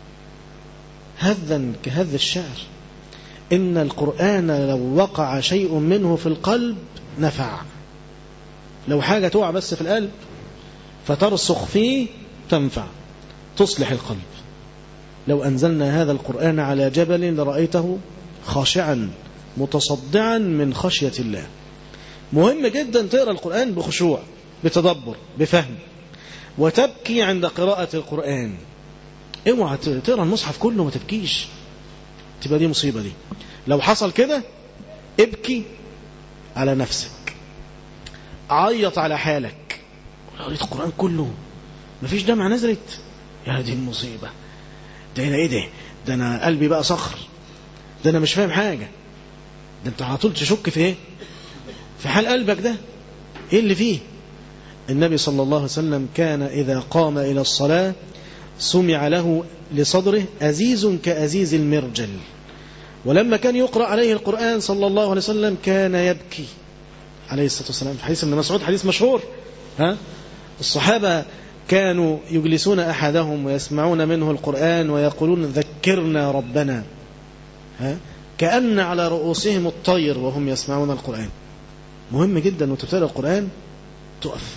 هذا كهذ الشعر إن القرآن لو وقع شيء منه في القلب نفع لو حاجة تقع بس في القلب فترسخ فيه تنفع تصلح القلب لو أنزلنا هذا القرآن على جبل لرأيته خاشعا متصدعا من خشية الله مهم جدا تقرأ القرآن بخشوع بتدبر بفهم وتبكي عند قراءة القرآن اوعى تقرأ المصحف كله ما تبكيش تبقى دي مصيبة دي لو حصل كده ابكي على نفسك عيط على حالك قريت القرآن كله مفيش دمعة نزلت يا دي المصيبة ده ايه ده ده انا قلبي بقى صخر ده انا مش فاهم حاجة ده انت على طول تشك في ايه في حال قلبك ده ايه اللي فيه النبي صلى الله عليه وسلم كان إذا قام إلى الصلاة سمع له لصدره أزيز كأزيز المرجل ولما كان يقرأ عليه القرآن صلى الله عليه وسلم كان يبكي عليه الصلاة والسلام في حديث ابن مسعود حديث مشهور ها الصحابة كانوا يجلسون أحدهم ويسمعون منه القرآن ويقولون ذكرنا ربنا ها كأن على رؤوسهم الطير وهم يسمعون القرآن مهم جدا وانت بتقرا القرآن تقف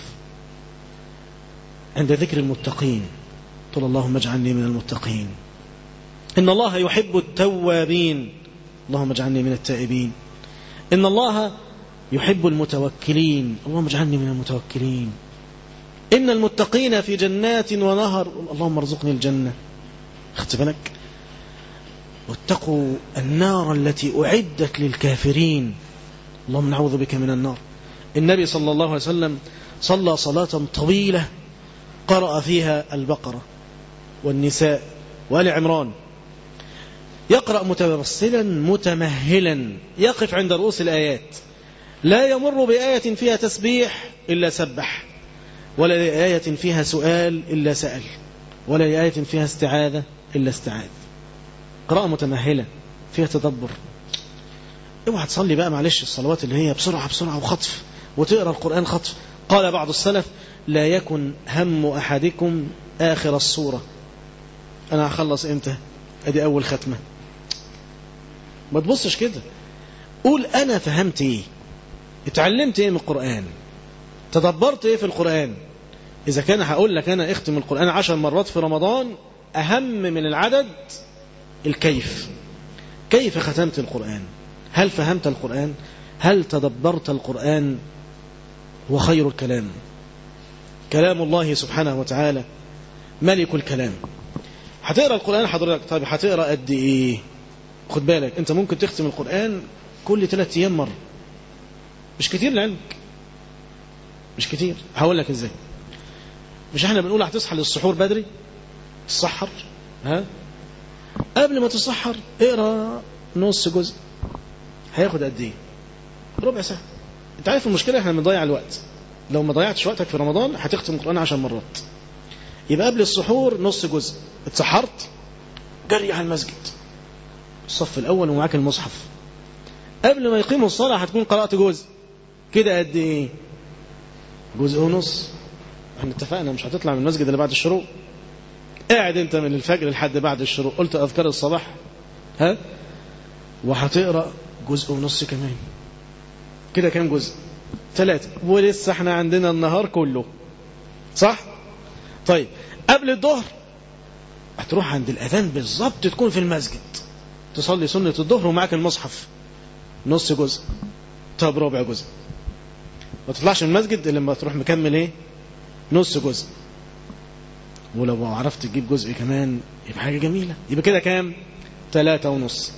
عند ذكر المتقين قل اللهم اجعلني من المتقين إن الله يحب التوابين اللهم اجعلني من التائبين إن الله يحب المتوكلين اللهم اجعلني من المتوكلين إن المتقين في جنات ونهر اللهم ارزقني الجنة اخت بالك واتقوا النار التي أعدت للكافرين اللهم نعوذ بك من النار النبي صلى الله عليه وسلم صلى صلاة طويلة قرأ فيها البقرة والنساء وآل عمران يقرأ متوسلا متمهلا يقف عند رؤوس الآيات لا يمر بآية فيها تسبيح إلا سبح ولا لآية فيها سؤال إلا سأل ولا لآية فيها استعاذة إلا استعاذ قراءة متمهلة فيها تدبر اوعى تصلي بقى معلش الصلوات اللي هي بسرعة بسرعة وخطف وتقرأ القرآن خطف قال بعض السلف لا يكن هم أحدكم آخر الصورة أنا هخلص إمتى أدي أول ختمة ما تبصش كده قول أنا فهمت إيه اتعلمت إيه من القرآن تدبرت إيه في القرآن إذا كان هقول لك أنا اختم القرآن عشر مرات في رمضان أهم من العدد الكيف كيف ختمت القرآن هل فهمت القرآن هل تدبرت القرآن هو خير الكلام كلام الله سبحانه وتعالى ملك الكلام هتقرا القرآن حضرتك طيب هتقرا قد ايه خد بالك انت ممكن تختم القرآن كل ثلاث أيام مرة مش كتير لعلمك مش كتير هقول لك ازاي مش احنا بنقول هتصحى للسحور بدري تسحر ها قبل ما تسحر اقرا نص جزء هياخد قد ايه ربع ساعه انت عارف المشكله احنا بنضيع الوقت لو ما ضيعتش وقتك في رمضان هتختم القران عشر مرات يبقى قبل السحور نص جزء اتسحرت جري على المسجد الصف الاول ومعاك المصحف قبل ما يقيموا الصلاه هتكون قرات جزء كده قد ايه جزء ونص احنا اتفقنا مش هتطلع من المسجد اللي بعد الشروق قاعد انت من الفجر لحد بعد الشروق قلت اذكار الصباح ها وهتقرا جزء ونص كمان كده كام جزء ثلاثة ولسه احنا عندنا النهار كله صح طيب قبل الظهر هتروح عند الاذان بالظبط تكون في المسجد تصلي سنة الظهر ومعاك المصحف نص جزء طب ربع جزء ما تطلعش من المسجد الا لما تروح مكمل ايه نص جزء ولو عرفت تجيب جزء كمان يبقى حاجة جميلة يبقى كده كام ثلاثة ونص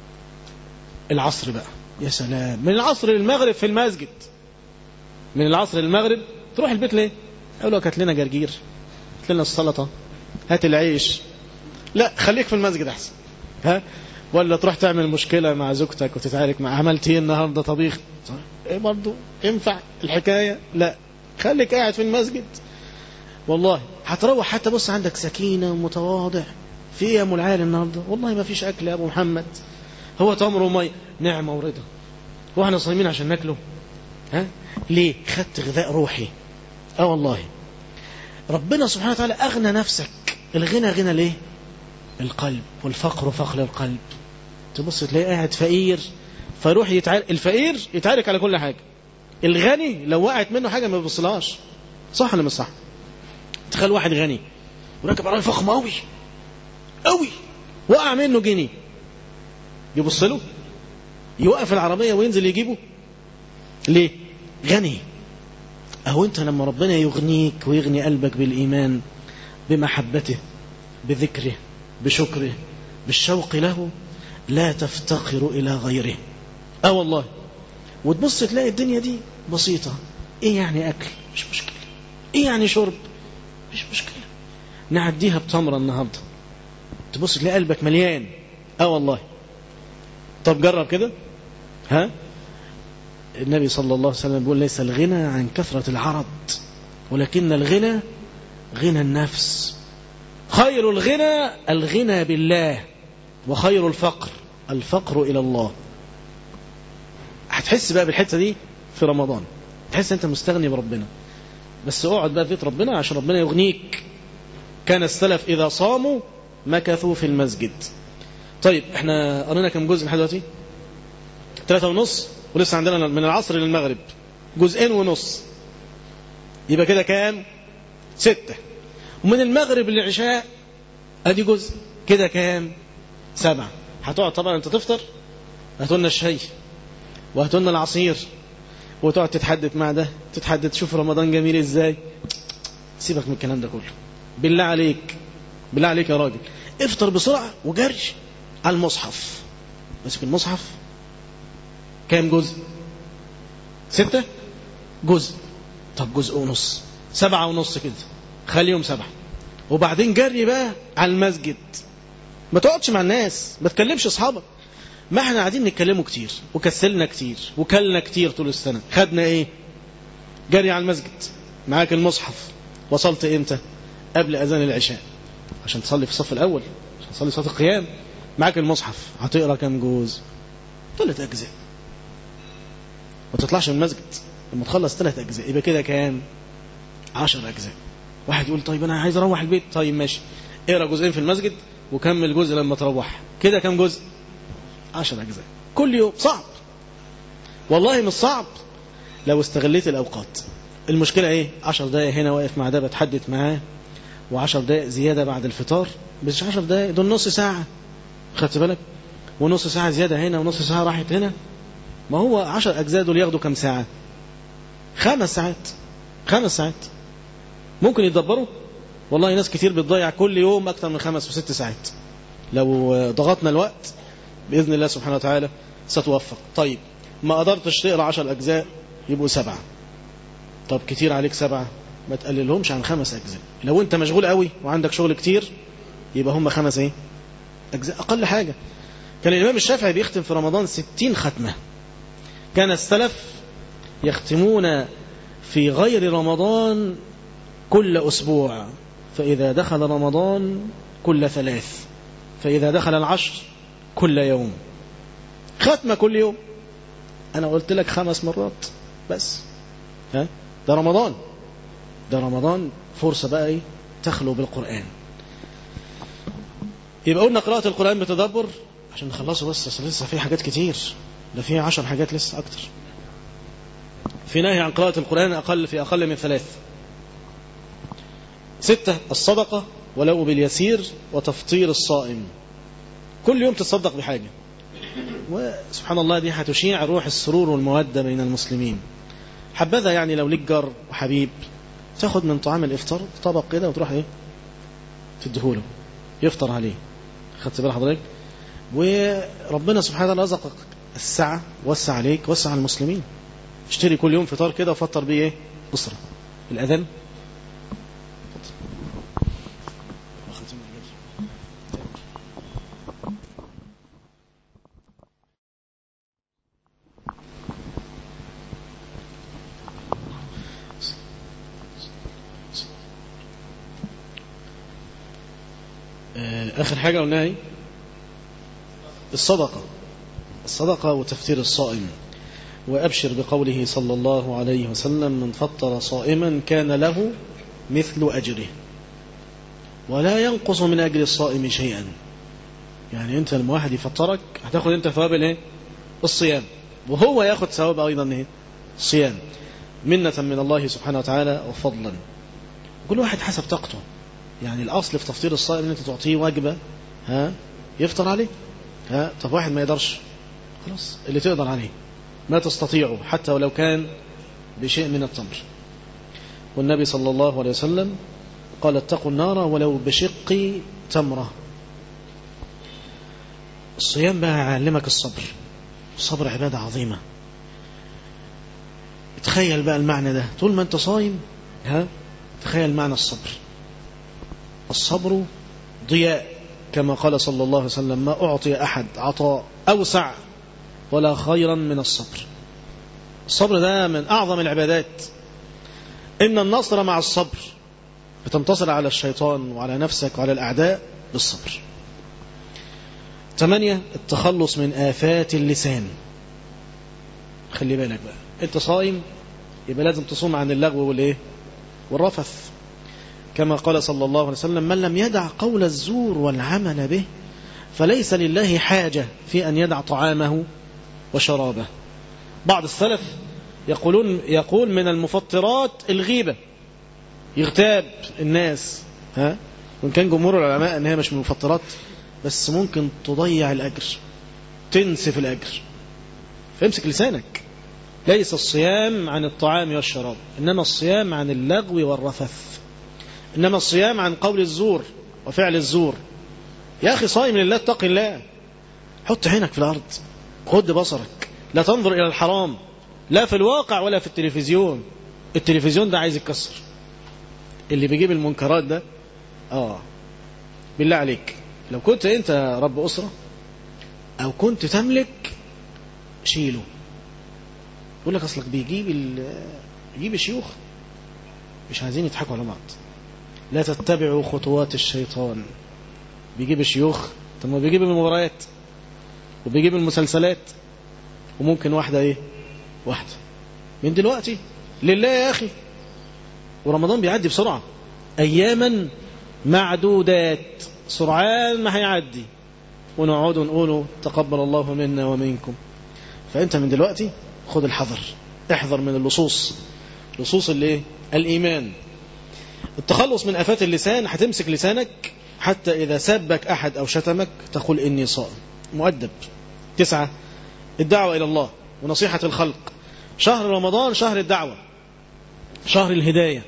العصر بقى يا سلام من العصر للمغرب في المسجد من العصر للمغرب تروح البيت ليه اقول لك هات لنا جرجير هات لنا السلطة هات العيش لا خليك في المسجد احسن ها ولا تروح تعمل مشكلة مع زوجتك وتتعارك مع عملت ايه النهاردة طبيخ ايه برضو ينفع الحكاية لا خليك قاعد في المسجد والله هتروح حتى بص عندك سكينة ومتواضع في ايه يا ام العالي النهاردة والله ما فيش اكل يا ابو محمد هو تمر ومي نعمة ورضا هو احنا صايمين عشان ناكله ها ليه خدت غذاء روحي اه والله ربنا سبحانه وتعالى اغنى نفسك الغنى غنى ليه القلب والفقر فقر القلب تبص تلاقي قاعد فقير فيروح يتعارك الفقير يتعارك على كل حاجة الغني لو وقعت منه حاجة ما بيبصلهاش صح ولا مش صح تخيل واحد غني وراكب عربية فخمة قوي قوي وقع منه جنيه يبص له يوقف العربية وينزل يجيبه ليه غني أهو أنت لما ربنا يغنيك ويغني قلبك بالإيمان بمحبته بذكره بشكره بالشوق له لا تفتقر إلى غيره اه والله وتبص تلاقي الدنيا دي بسيطة ايه يعني اكل مش مشكلة ايه يعني شرب مش مشكلة نعديها بتمرة النهاردة تبص تلاقي قلبك مليان اه والله طب جرب كده ها النبي صلى الله عليه وسلم بيقول ليس الغنى عن كثرة العرض ولكن الغنى غنى النفس خير الغنى الغنى بالله وخير الفقر الفقر إلى الله هتحس بقى بالحتة دي في رمضان تحس انت مستغني بربنا بس اقعد بقى في بيت ربنا عشان ربنا يغنيك كان السلف إذا صاموا مكثوا في المسجد طيب احنا قرينا كم جزء لحد دلوقتي ثلاثة ونص ولسه عندنا من العصر للمغرب جزئين ونص يبقى كده كام ستة ومن المغرب للعشاء ادي جزء كده كام سبعة هتقعد طبعا انت تفطر هاتولنا الشاي وهاتولنا العصير وتقعد تتحدث مع ده تتحدث تشوف رمضان جميل ازاي سيبك من الكلام ده كله بالله عليك بالله عليك يا راجل افطر بسرعة وجري على المصحف مسك المصحف كام جزء ستة جزء طب جزء ونص سبعة ونص كده خليهم سبعة وبعدين جري بقى على المسجد ما تقعدش مع الناس ما تكلمش اصحابك ما احنا قاعدين نتكلموا كتير وكسلنا كتير وكلنا كتير طول السنة خدنا ايه جري على المسجد معاك المصحف وصلت امتى قبل اذان العشاء عشان تصلي في الصف الاول عشان تصلي صلاه القيام معاك المصحف هتقرا كام جوز ثلاث اجزاء ما تطلعش من المسجد لما تخلص ثلاث اجزاء يبقى كده كام عشر اجزاء واحد يقول طيب انا عايز اروح البيت طيب ماشي اقرا جزئين في المسجد وكمل جزء لما تروح كده كام جزء عشر اجزاء كل يوم صعب والله مش صعب لو استغليت الاوقات المشكلة ايه عشر دقايق هنا واقف مع ده بتحدث معاه وعشر دقايق زيادة بعد الفطار مش عشر دقايق دول نص ساعة خدت بالك ونص ساعة زيادة هنا ونص ساعة راحت هنا ما هو عشر أجزاء دول ياخدوا كم ساعة خمس ساعات خمس ساعات ممكن يتدبروا والله ناس كتير بتضيع كل يوم أكثر من خمس وست ساعات لو ضغطنا الوقت بإذن الله سبحانه وتعالى ستوفق طيب ما قدرتش تقرأ عشر أجزاء يبقوا سبعة طب كتير عليك سبعة ما تقللهمش عن خمس أجزاء لو أنت مشغول قوي وعندك شغل كتير يبقى هم خمس ايه أجزاء أقل حاجة كان الإمام الشافعي بيختم في رمضان ستين ختمة كان السلف يختمون في غير رمضان كل أسبوع فإذا دخل رمضان كل ثلاث فإذا دخل العشر كل يوم ختمة كل يوم أنا قلت لك خمس مرات بس ها ده رمضان ده رمضان فرصة بقى ايه تخلو بالقرآن يبقى قلنا قراءة القرآن بتدبر عشان نخلصه بس أصل لسه في حاجات كتير ده في عشر حاجات لسه أكتر في نهي عن قراءة القرآن أقل في أقل من ثلاث ستة الصدقة ولو باليسير وتفطير الصائم كل يوم تتصدق بحاجة وسبحان الله دي هتشيع روح السرور والمودة بين المسلمين حبذا يعني لو ليك جار وحبيب تاخد من طعام الإفطار طبق كده وتروح ايه تديهوله يفطر عليه خدت بال حضرتك وربنا سبحانه وتعالى رزقك السعة وسع عليك وسع على المسلمين اشتري كل يوم فطار كده وفطر بيه ايه أسرة الأذان آخر حاجة قلناها ايه الصدقة الصدقة وتفتير الصائم وأبشر بقوله صلى الله عليه وسلم من فطر صائما كان له مثل أجره ولا ينقص من أجر الصائم شيئا يعني أنت لما واحد يفطرك هتاخد أنت ثواب الايه الصيام وهو ياخد ثواب أيضا ايه الصيام منة من الله سبحانه وتعالى وفضلا كل واحد حسب طاقته يعني الأصل في تفطير الصائم أن أنت تعطيه وجبة ها يفطر عليه ها طب واحد ما يقدرش خلاص اللي تقدر عليه ما تستطيعه حتى ولو كان بشيء من التمر والنبي صلى الله عليه وسلم قال اتقوا النار ولو بشق تمرة الصيام بقى يعلمك الصبر الصبر عبادة عظيمة تخيل بقى المعنى ده طول ما انت صايم ها تخيل معنى الصبر الصبر ضياء كما قال صلى الله عليه وسلم ما أعطي أحد عطاء أوسع ولا خيرا من الصبر الصبر ده من أعظم العبادات إن النصر مع الصبر بتنتصر على الشيطان وعلى نفسك وعلى الأعداء بالصبر ثمانية التخلص من آفات اللسان خلي بالك بقى انت صايم يبقى لازم تصوم عن اللغو والايه والرفث كما قال صلى الله عليه وسلم من لم يدع قول الزور والعمل به فليس لله حاجة في أن يدع طعامه وشرابه بعض السلف يقولون يقول من المفطرات الغيبة يغتاب الناس ها وإن كان جمهور العلماء أن هي مش من المفطرات بس ممكن تضيع الأجر تنسف الأجر فامسك لسانك ليس الصيام عن الطعام والشراب إنما الصيام عن اللغو والرفث إنما الصيام عن قول الزور وفعل الزور يا أخي صائم لله اتق الله حط عينك في الأرض خد بصرك لا تنظر إلى الحرام لا في الواقع ولا في التلفزيون التلفزيون ده عايز يتكسر اللي بيجيب المنكرات ده آه بالله عليك لو كنت أنت رب أسرة أو كنت تملك شيله يقول لك أصلك بيجيب يجيب الشيوخ مش عايزين يضحكوا على بعض لا تتبعوا خطوات الشيطان بيجيب الشيوخ طب ما بيجيب المباريات وبيجيب المسلسلات وممكن واحدة ايه واحدة من دلوقتي لله يا أخي ورمضان بيعدي بسرعة أياما معدودات سرعان ما هيعدي ونقعد نقوله تقبل الله منا ومنكم فأنت من دلوقتي خد الحذر احذر من اللصوص لصوص الايه الإيمان التخلص من أفات اللسان هتمسك لسانك حتى إذا سبك أحد أو شتمك تقول إني صائم مؤدب تسعة الدعوة إلى الله ونصيحة الخلق شهر رمضان شهر الدعوة شهر الهداية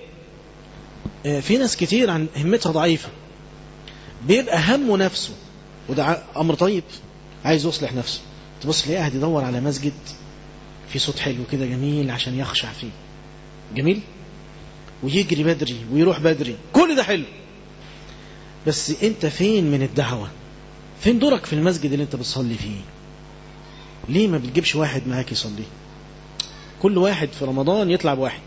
في ناس كتير عن همتها ضعيفة بيبقى همه نفسه وده أمر طيب عايز يصلح نفسه تبص تلاقيه قاعد يدور على مسجد في صوت حلو كده جميل عشان يخشع فيه جميل ويجري بدري ويروح بدري كل ده حلو بس انت فين من الدعوة فين دورك في المسجد اللي انت بتصلي فيه ليه ما بتجيبش واحد معاك يصلي كل واحد في رمضان يطلع بواحد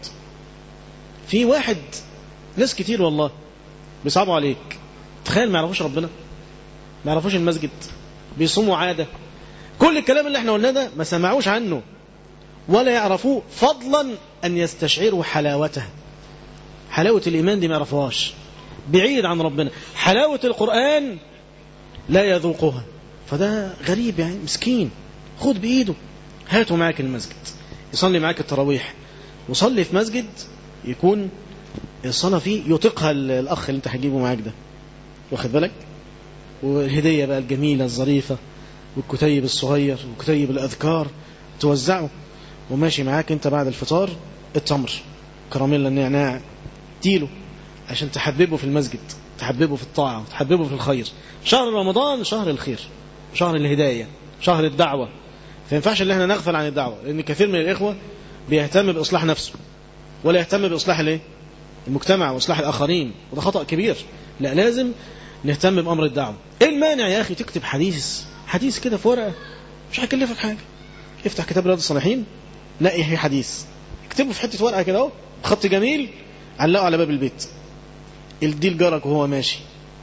في واحد ناس كتير والله بيصعبوا عليك تخيل ما يعرفوش ربنا ما يعرفوش المسجد بيصوموا عادة كل الكلام اللي احنا قلناه ده ما سمعوش عنه ولا يعرفوه فضلا أن يستشعروا حلاوته حلاوة الإيمان دي ما يعرفوهاش بعيد عن ربنا حلاوة القرآن لا يذوقها فده غريب يعني مسكين خد بإيده هاته معاك المسجد يصلي معاك التراويح وصلي في مسجد يكون الصلاة فيه يطيقها الأخ اللي انت هتجيبه معاك ده واخد بالك والهدية بقى الجميلة الظريفة والكتيب الصغير وكتيب الأذكار توزعه وماشي معاك انت بعد الفطار التمر كراميلا النعناع تيله عشان تحببه في المسجد تحببه في الطاعة وتحببه في الخير شهر رمضان شهر الخير شهر الهداية شهر الدعوة فينفعش ان احنا نغفل عن الدعوة لان كثير من الإخوة بيهتم بإصلاح نفسه ولا يهتم بإصلاح الايه المجتمع وإصلاح الآخرين وده خطأ كبير لا لازم نهتم بأمر الدعوة ايه المانع يا أخي تكتب حديث حديث كده في ورقة مش هيكلفك حاجة افتح كتاب رياض الصالحين لاقي في حديث اكتبه في حتة ورقة كده اهو بخط جميل علقه على باب البيت الديل جارك وهو ماشي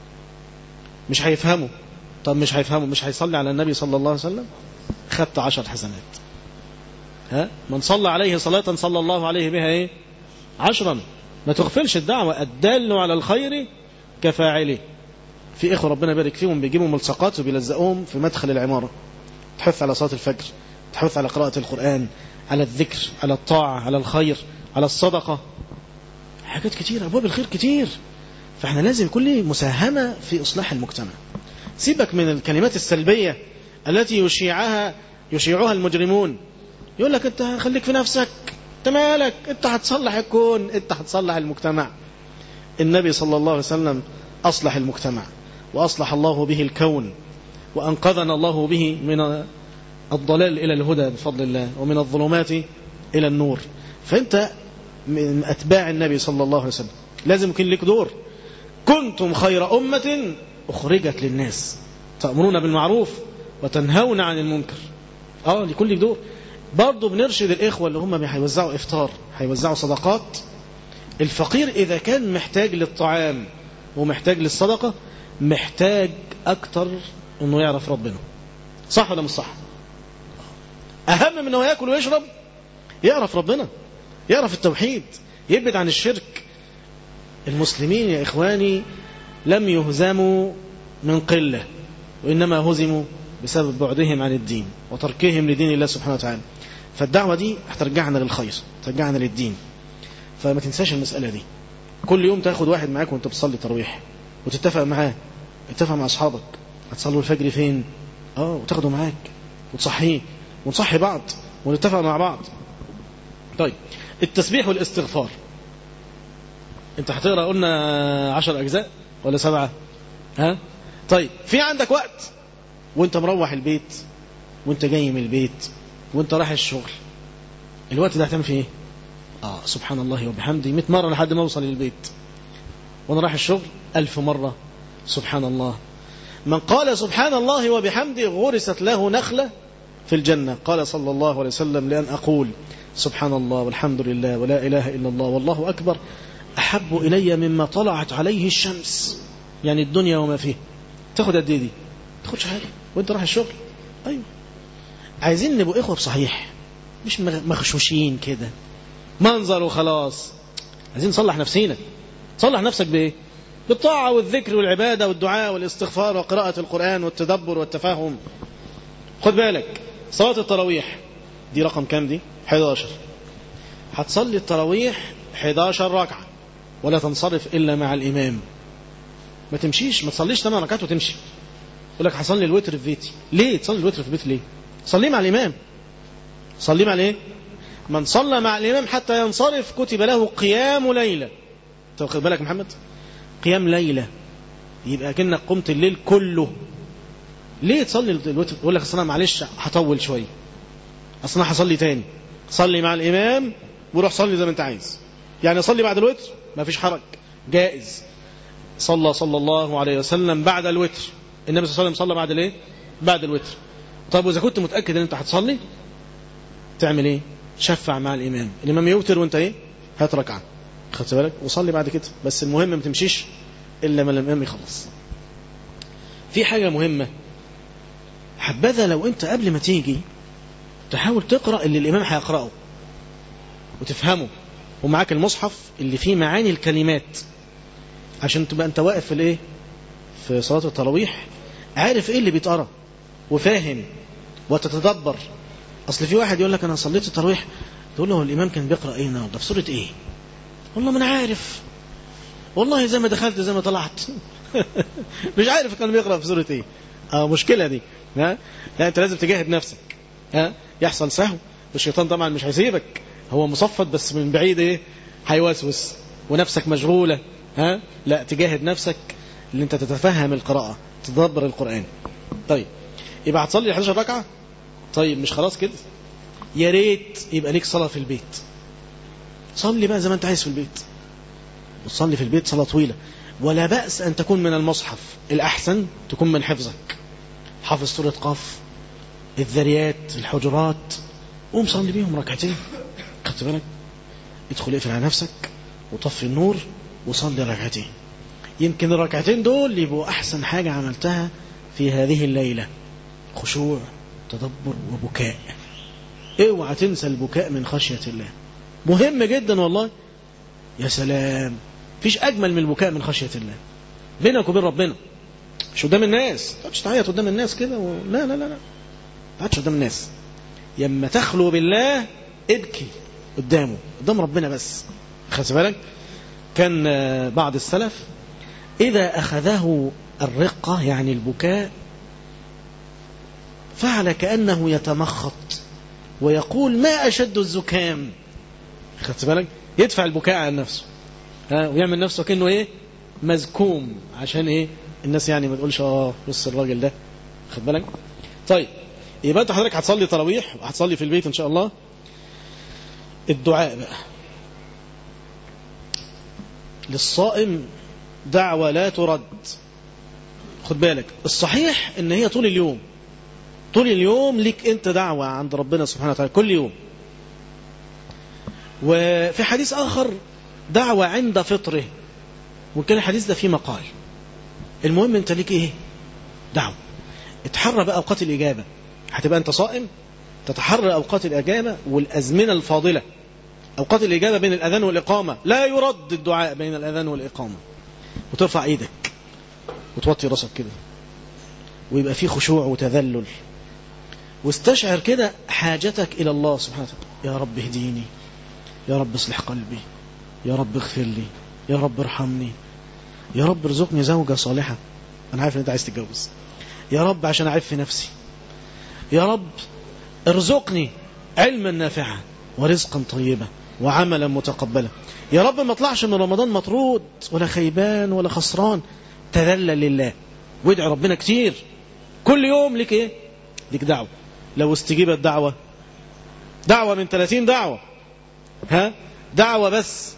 مش هيفهمه طب مش هيفهمه مش هيصلي على النبي صلى الله عليه وسلم خدت عشر حسنات ها من صلى عليه صلاة صلى الله عليه بها ايه عشرا ما تغفلش الدعوة الدال على الخير كفاعله في إخوة ربنا يبارك فيهم بيجيبوا ملصقات وبيلزقوهم في مدخل العمارة تحث على صلاة الفجر تحث على قراءة القرآن على الذكر على الطاعة على الخير على الصدقة حاجات كتير أبواب الخير كتير فاحنا لازم كل مساهمة في إصلاح المجتمع سيبك من الكلمات السلبية التي يشيعها يشيعها المجرمون يقول لك انت خليك في نفسك انت مالك انت هتصلح الكون انت هتصلح المجتمع النبي صلى الله عليه وسلم أصلح المجتمع وأصلح الله به الكون وأنقذنا الله به من الضلال إلى الهدى بفضل الله ومن الظلمات إلى النور فأنت من أتباع النبي صلى الله عليه وسلم لازم يكون لك دور كنتم خير أمة أخرجت للناس تأمرون بالمعروف وتنهون عن المنكر اه لكل دور برضه بنرشد الإخوة اللي هم هيوزعوا إفطار هيوزعوا صدقات الفقير إذا كان محتاج للطعام ومحتاج للصدقة محتاج أكتر أنه يعرف ربنا صح ولا مش صح أهم من أنه يأكل ويشرب يعرف ربنا يعرف التوحيد يبعد عن الشرك المسلمين يا إخواني لم يهزموا من قلة وإنما هزموا بسبب بعدهم عن الدين وتركهم لدين الله سبحانه وتعالى فالدعوة دي هترجعنا للخير ترجعنا للدين فما تنساش المسألة دي كل يوم تاخد واحد معاك وانت بتصلي تراويح وتتفق معاه اتفق مع اصحابك هتصلوا الفجر فين اه وتاخده معاك وتصحيه ونصحي بعض ونتفق مع بعض طيب التسبيح والاستغفار انت هتقرا قلنا عشر اجزاء ولا سبعة ها طيب في عندك وقت وانت مروح البيت وانت جاي من البيت وانت رايح الشغل الوقت ده هتعمل فيه ايه اه سبحان الله وبحمده 100 مرة لحد ما اوصل للبيت وانا رايح الشغل ألف مرة سبحان الله من قال سبحان الله وبحمده غرست له نخلة في الجنة قال صلى الله عليه وسلم لأن أقول سبحان الله والحمد لله ولا إله إلا الله والله أكبر أحب إلي مما طلعت عليه الشمس يعني الدنيا وما فيه تاخد قد ايه دي تاخدش حاجة وانت رايح الشغل أيوة عايزين نبقى إخوة بصحيح مش مغشوشين كده منظر وخلاص عايزين نصلح نفسينا تصلح نفسك بايه بالطاعة والذكر والعبادة والدعاء والاستغفار وقراءة القرآن والتدبر والتفاهم خد بالك صلاة التراويح دي رقم كام دي 11 هتصلي التراويح 11 ركعة ولا تنصرف إلا مع الإمام ما تمشيش ما تصليش 8 ركعات وتمشي يقول لك هصلي الوتر في بيتي ليه تصلي الوتر في بيتي ليه صلي مع الإمام صلي مع الايه من صلى مع الإمام حتى ينصرف كتب له قيام ليلة واخد بالك محمد قيام ليلة يبقى كأنك قمت الليل كله ليه تصلي الوتر يقول لك اصل انا معلش هطول شويه اصل انا هصلي تاني صلي مع الامام وروح صلي زي ما انت عايز يعني صلي بعد الوتر ما فيش حرج جائز صلى صلى الله عليه وسلم بعد الوتر النبي صلى الله عليه وسلم صلى بعد الايه بعد الوتر طب واذا كنت متاكد ان انت هتصلي تعمل ايه شفع مع الامام الامام يوتر وانت ايه هات ركعه خدت بالك وصلي بعد كده بس المهم ما تمشيش الا ما الامام يخلص في حاجه مهمه حبذا لو انت قبل ما تيجي تحاول تقرا اللي الامام هيقراه وتفهمه ومعاك المصحف اللي فيه معاني الكلمات عشان تبقى انت واقف في الايه في صلاه التراويح عارف ايه اللي بيتقرا وفاهم وتتدبر اصل في واحد يقول لك انا صليت التراويح تقول له الامام كان بيقرا ايه النهارده في سوره ايه والله ما انا عارف والله زي ما دخلت زي ما طلعت مش عارف كان بيقرا في سوره ايه اه مشكله دي ها لا انت لازم تجاهد نفسك ها يحصل سهو والشيطان طبعا مش هيسيبك هو مصفد بس من بعيد ايه هيوسوس ونفسك مشغوله ها لا تجاهد نفسك اللي انت تتفهم القراءه تدبر القران طيب يبقى هتصلي 11 ركعه طيب مش خلاص كده يا ريت يبقى ليك صلاه في البيت صلي بقى زي ما انت عايز في البيت وتصلي في البيت صلاه طويله ولا بأس أن تكون من المصحف الأحسن تكون من حفظك حافظ سورة قاف الذريات الحجرات قوم صلي بيهم ركعتين خدت بالك ادخل اقفل على نفسك وطفي النور وصلي ركعتين يمكن الركعتين دول يبقوا أحسن حاجة عملتها في هذه الليلة خشوع تدبر وبكاء اوعى تنسى البكاء من خشية الله مهم جدا والله يا سلام فيش أجمل من البكاء من خشية الله بينك وبين ربنا مش قدام الناس ما تقعدش تعيط قدام الناس كده و... لا لا لا لا ما تقعدش قدام الناس لما تخلو بالله ابكي قدامه قدام ربنا بس خدت بالك كان بعض السلف إذا أخذه الرقة يعني البكاء فعل كأنه يتمخط ويقول ما أشد الزكام خدت بالك يدفع البكاء عن نفسه ها ويعمل نفسه كأنه إيه مزكوم عشان إيه الناس يعني ما تقولش اه بص الراجل ده خد بالك طيب يبقى انت حضرتك هتصلي تراويح وهتصلي في البيت ان شاء الله الدعاء بقى للصائم دعوة لا ترد خد بالك الصحيح ان هي طول اليوم طول اليوم ليك انت دعوة عند ربنا سبحانه وتعالى كل يوم وفي حديث اخر دعوة عند فطره وكان الحديث ده فيه مقال المهم انت ليك ايه دعوة اتحرى بقى اوقات الاجابة هتبقى انت صائم تتحرى اوقات الاجابة والازمنة الفاضلة اوقات الاجابة بين الاذان والاقامة لا يرد الدعاء بين الاذان والاقامة وترفع ايدك وتوطي راسك كده ويبقى فيه خشوع وتذلل واستشعر كده حاجتك الى الله سبحانه وتعالى يا رب اهديني يا رب اصلح قلبي يا رب اغفر لي يا رب ارحمني يا رب ارزقني زوجة صالحة أنا عارف إن أنت عايز تتجوز يا رب عشان أعف نفسي يا رب ارزقني علما نافعا ورزقا طيبا وعملا متقبلا يا رب ما اطلعش من رمضان مطرود ولا خيبان ولا خسران تذلل لله وادعي ربنا كتير كل يوم لك ايه لك دعوة لو استجيبت دعوة دعوة من 30 دعوة ها دعوة بس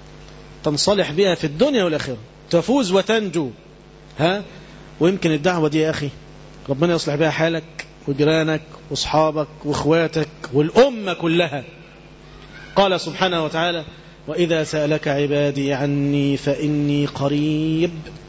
تنصلح بها في الدنيا والآخرة تفوز وتنجو ها ويمكن الدعوة دي يا أخي ربنا يصلح بها حالك وجيرانك واصحابك واخواتك والأمة كلها قال سبحانه وتعالى وإذا سألك عبادي عني فإني قريب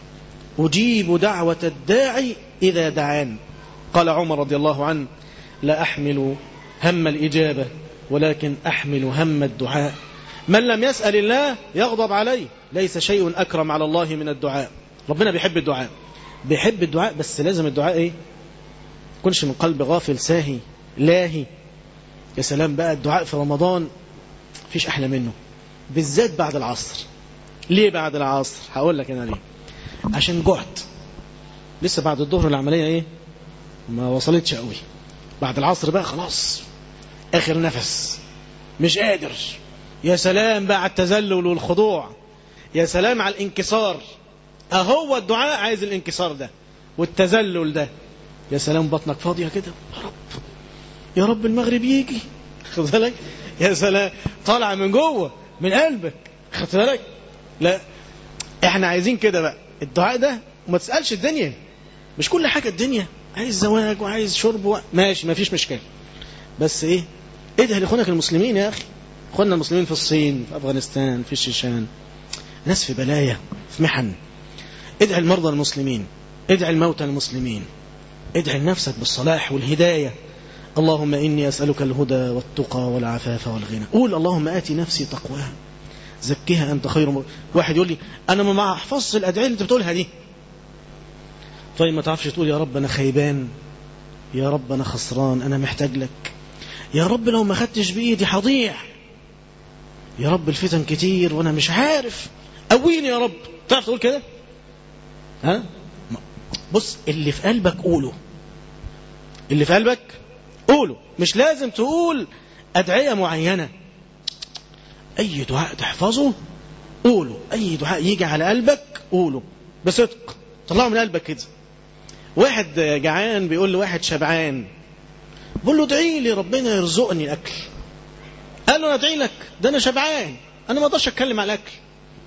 أجيب دعوة الداعي إذا دعان قال عمر رضي الله عنه لا أحمل هم الإجابة ولكن أحمل هم الدعاء من لم يسأل الله يغضب عليه ليس شيء أكرم على الله من الدعاء ربنا بيحب الدعاء بيحب الدعاء بس لازم الدعاء ايه يكونش من قلب غافل ساهي لاهي يا سلام بقى الدعاء في رمضان فيش أحلى منه بالذات بعد العصر ليه بعد العصر هقول لك أنا ليه عشان جعت لسه بعد الظهر العملية ايه ما وصلتش قوي بعد العصر بقى خلاص آخر نفس مش قادر يا سلام بقى على التذلل والخضوع يا سلام على الانكسار اهو الدعاء عايز الانكسار ده والتذلل ده يا سلام بطنك فاضية كده يا رب يا رب المغرب يجي خد بالك يا سلام طالع من جوه من قلبك خد بالك لا احنا عايزين كده بقى الدعاء ده وما تسألش الدنيا مش كل حاجة الدنيا عايز زواج وعايز شرب و... ماشي ما فيش مشكلة بس ايه ادعي لاخوانك المسلمين يا اخي اخواننا المسلمين في الصين في افغانستان في الشيشان ناس في بلايا في محن ادعي المرضى المسلمين ادعي الموتى المسلمين ادعي لنفسك بالصلاح والهداية اللهم إني أسألك الهدى والتقى والعفاف والغنى قول اللهم آتي نفسي تقواها زكيها أنت خير م... واحد يقول لي أنا ما أحفظش الأدعية اللي أنت بتقولها دي طيب ما تعرفش تقول يا رب أنا خيبان يا رب أنا خسران أنا محتاج لك يا رب لو ما خدتش بإيدي هضيع يا رب الفتن كتير وأنا مش عارف قويني يا رب تعرف تقول كده ها بص اللي في قلبك قوله اللي في قلبك قوله مش لازم تقول أدعية معينة أي دعاء تحفظه قوله أي دعاء يجي على قلبك قوله بصدق طلعه من قلبك كده واحد جعان بيقول لواحد شبعان بقول له ادعي لي ربنا يرزقني الاكل قال له انا ادعي لك ده انا شبعان انا ما اقدرش اتكلم على الاكل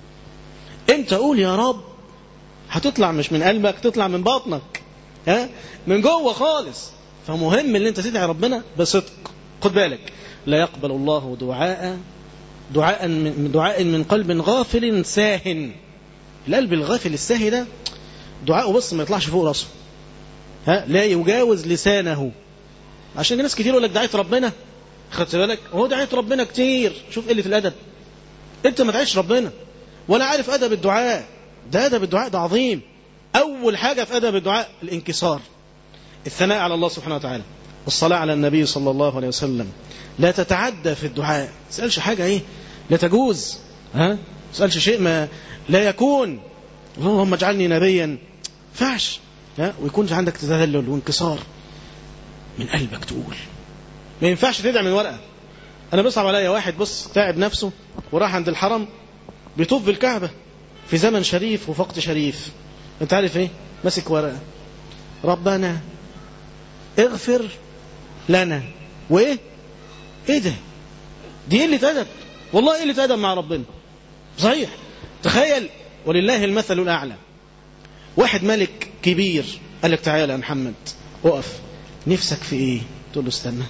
انت قول يا رب هتطلع مش من قلبك تطلع من باطنك ها من جوه خالص فمهم ان انت تدعي ربنا بصدق خد بالك لا يقبل الله دعاء دعاء من دعاء من قلب غافل ساهن القلب الغافل الساهي ده دعاءه بص ما يطلعش فوق راسه ها لا يجاوز لسانه عشان ناس كتير يقول لك دعيت ربنا خدت بالك هو دعيت ربنا كتير شوف قله الادب انت ما دعيتش ربنا ولا عارف ادب الدعاء ده ادب الدعاء ده عظيم اول حاجه في ادب الدعاء الانكسار الثناء على الله سبحانه وتعالى الصلاه على النبي صلى الله عليه وسلم لا تتعدى في الدعاء ما تسالش حاجه ايه لا تجوز ها ما تسالش شيء ما لا يكون اللهم اجعلني نبيا فعش ها ويكون عندك تذلل وانكسار من قلبك تقول ما ينفعش تدعي من ورقه انا بيصعب عليا واحد بص تعب نفسه وراح عند الحرم بيطوف بالكعبه في زمن شريف وفقت شريف انت عارف ايه ماسك ورقه ربنا اغفر لنا وايه ايه ده دي قله ادب والله قله ادب مع ربنا صحيح تخيل ولله المثل الاعلى واحد ملك كبير قال لك تعالى يا محمد اقف نفسك في ايه تقول له استنى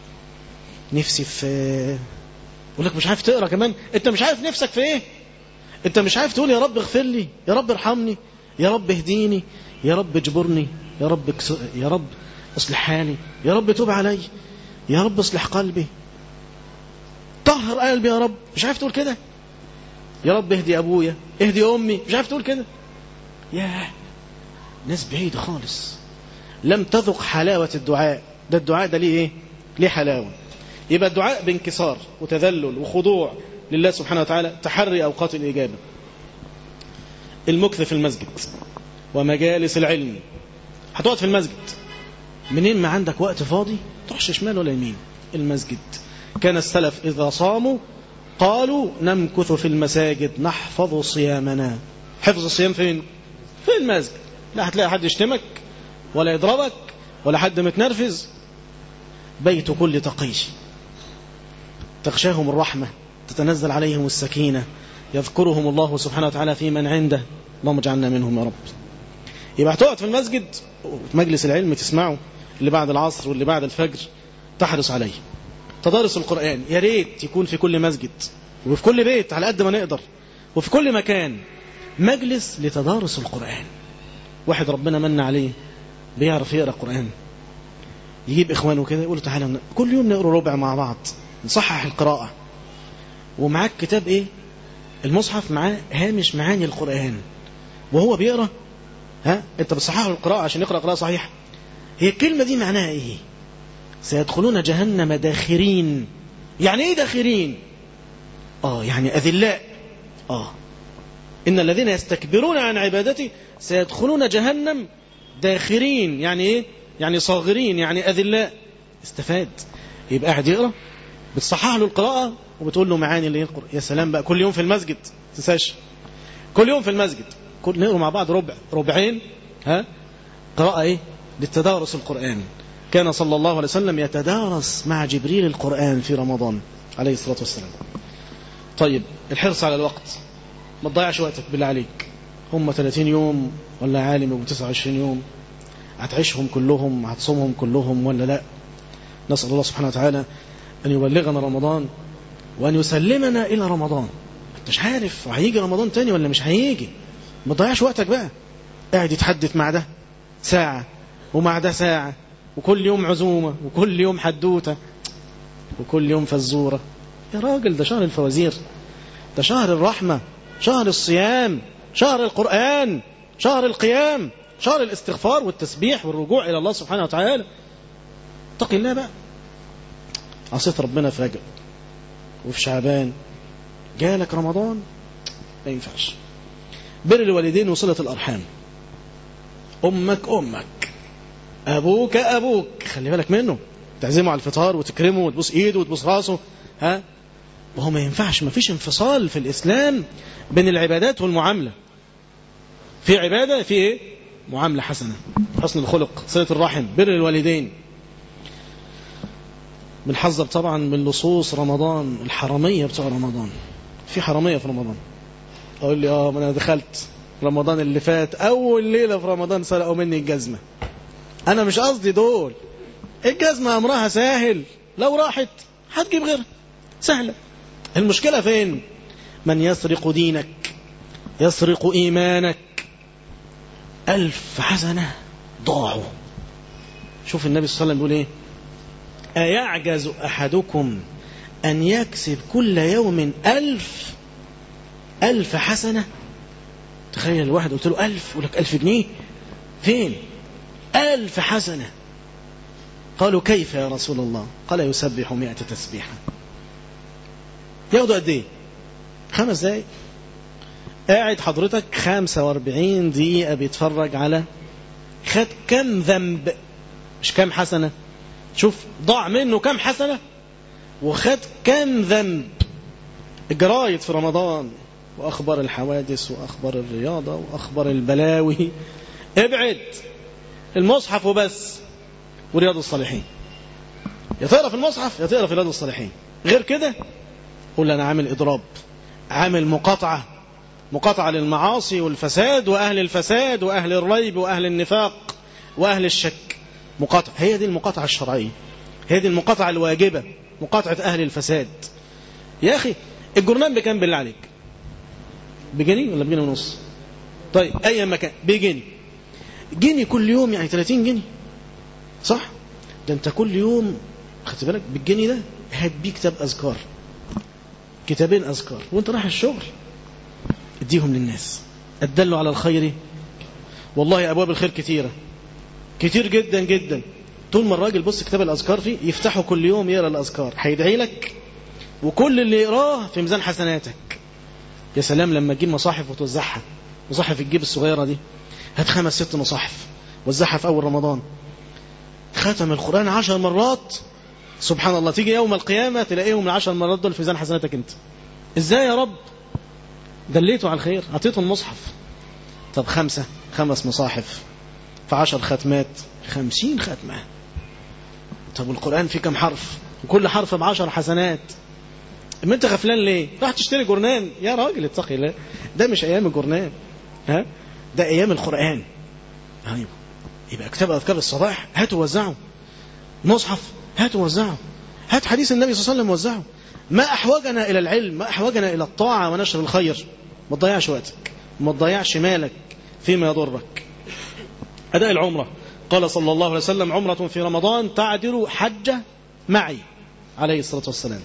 نفسي في يقول لك مش عارف تقرا كمان انت مش عارف نفسك في ايه انت مش عارف تقول يا رب اغفر لي يا رب ارحمني يا رب اهديني يا رب اجبرني يا رب كس... يا رب اصلح حالي يا رب توب علي يا رب اصلح قلبي طهر قلبي يا رب مش عارف تقول كده يا رب اهدي ابويا اهدي امي مش عارف تقول كده ياه ناس بعيدة خالص لم تذق حلاوة الدعاء ده الدعاء ده ليه ايه ليه حلاوة يبقى الدعاء بانكسار وتذلل وخضوع لله سبحانه وتعالى تحري أوقات الإجابة المكث في المسجد ومجالس العلم هتقعد في المسجد منين ما عندك وقت فاضي تروحش شمال ولا يمين المسجد كان السلف إذا صاموا قالوا نمكث في المساجد نحفظ صيامنا حفظ الصيام فين في المسجد لا هتلاقي حد يشتمك ولا يضربك ولا حد متنرفز بيت كل تقي تغشاهم الرحمة تتنزل عليهم السكينة يذكرهم الله سبحانه وتعالى في من عنده اللهم اجعلنا منهم يا رب يبقى هتقعد في المسجد وفي مجلس العلم تسمعه اللي بعد العصر واللي بعد الفجر تحرص عليه تدارس القرآن يا ريت يكون في كل مسجد وفي كل بيت على قد ما نقدر وفي كل مكان مجلس لتدارس القرآن واحد ربنا من عليه بيعرف يقرأ قرآن يجيب إخوانه كده يقولوا تعالى كل يوم نقرأ ربع مع بعض نصحح القراءة ومعاك كتاب إيه المصحف معاه هامش معاني القرآن وهو بيقرأ ها انت بتصحح له القراءة عشان يقرأ قراءة صحيحة هي الكلمة دي معناها ايه سيدخلون جهنم داخرين يعني ايه داخرين اه يعني اذلاء اه ان الذين يستكبرون عن عبادتي سيدخلون جهنم داخرين يعني ايه يعني صاغرين يعني اذلاء استفاد يبقى قاعد يقرا بتصحح له القراءة وبتقول له معاني اللي يقرأ يا سلام بقى كل يوم في المسجد تنساش كل يوم في المسجد كل نقرا مع بعض ربع ربعين ها قراءة ايه للتدارس القرآن كان صلى الله عليه وسلم يتدارس مع جبريل القرآن في رمضان عليه الصلاة والسلام طيب الحرص على الوقت ما تضيعش وقتك بالله عليك هم 30 يوم ولا عالم ب 29 يوم هتعيشهم كلهم هتصومهم كلهم ولا لا نسأل الله سبحانه وتعالى أن يبلغنا رمضان وأن يسلمنا إلى رمضان أنت مش عارف هيجي رمضان تاني ولا مش هيجي ما تضيعش وقتك بقى قاعد يتحدث مع ده ساعة ومع ده ساعة وكل يوم عزومة وكل يوم حدوتة وكل يوم فزورة يا راجل ده شهر الفوازير ده شهر الرحمة شهر الصيام شهر القرآن شهر القيام شهر الاستغفار والتسبيح والرجوع إلى الله سبحانه وتعالى اتق الله بقى عصيت ربنا في رجب وفي شعبان جالك رمضان ما ينفعش بر الوالدين وصلة الأرحام أمك أمك أبوك أبوك خلي بالك منه تعزمه على الفطار وتكرمه وتبوس إيده وتبوس راسه ها وهو ما ينفعش ما فيش انفصال في الإسلام بين العبادات والمعاملة في عبادة في إيه معاملة حسنة حسن الخلق صلة الرحم بر الوالدين بنحذر طبعا من لصوص رمضان الحرامية بتوع رمضان في حرامية في رمضان أقول لي آه ما أنا دخلت رمضان اللي فات أول ليلة في رمضان سرقوا مني الجزمة أنا مش قصدي دول الجزمة أمرها سهل لو راحت هتجيب غيرها سهلة المشكلة فين من يسرق دينك يسرق إيمانك ألف حسنة ضاعوا شوف النبي صلى الله عليه وسلم بيقول إيه أيعجز أحدكم أن يكسب كل يوم ألف ألف حسنة تخيل الواحد قلت له ألف يقول لك ألف جنيه فين ألف حسنة قالوا كيف يا رسول الله قال يسبح مئة تسبيحة ياخدوا قد ايه خمس دقايق قاعد حضرتك 45 دقيقة بيتفرج على خد كم ذنب مش كم حسنة شوف ضاع منه كم حسنة وخد كم ذنب الجرايد في رمضان وأخبار الحوادث وأخبار الرياضة وأخبار البلاوي ابعد المصحف وبس ورياض الصالحين يا تقرا في المصحف يا تقرا في رياض الصالحين غير كده قول أنا عامل إضراب عامل مقاطعة مقاطعة للمعاصي والفساد وأهل الفساد وأهل الريب وأهل النفاق وأهل الشك مقاطعة هي دي المقاطعة الشرعية هي دي المقاطعة الواجبة مقاطعة أهل الفساد يا أخي الجرنان بكام بالله عليك بجنيه ولا بجنيه ونص طيب أي مكان بجنيه جنيه كل يوم يعني 30 جنيه صح ده انت كل يوم خدت بالك بالجنيه ده هات بيه كتاب أذكار كتابين أذكار وانت رايح الشغل اديهم للناس ادلوا على الخير والله أبواب الخير كتيرة كتير جدا جدا طول ما الراجل بص كتاب الأذكار فيه يفتحه كل يوم يقرأ الأذكار هيدعي لك وكل اللي يقراه في ميزان حسناتك يا سلام لما تجيب مصاحف وتوزعها مصاحف الجيب الصغيرة دي هات خمس ست مصاحف وزعها في أول رمضان ختم القرآن عشر مرات سبحان الله تيجي يوم القيامة تلاقيهم العشر مرات دول في ميزان حسناتك انت ازاي يا رب دليته على الخير اعطيته المصحف طب خمسة خمس مصاحف في عشر ختمات خمسين ختمة طب القرآن فيه كم حرف وكل حرف بعشر حسنات اما انت غفلان ليه راح تشتري جرنان يا راجل اتقي الله ده مش ايام الجرنان ها ده ايام القرآن ايوه يبقى كتاب اذكار الصباح هاتوا وزعوا مصحف هاتوا وزعوا هات حديث النبي صلى الله عليه وسلم وزعوا ما احوجنا الى العلم ما احوجنا الى الطاعة ونشر الخير ما تضيعش وقتك ما تضيعش مالك فيما يضرك أداء العمرة قال صلى الله عليه وسلم عمرة في رمضان تعدل حجة معي عليه الصلاة والسلام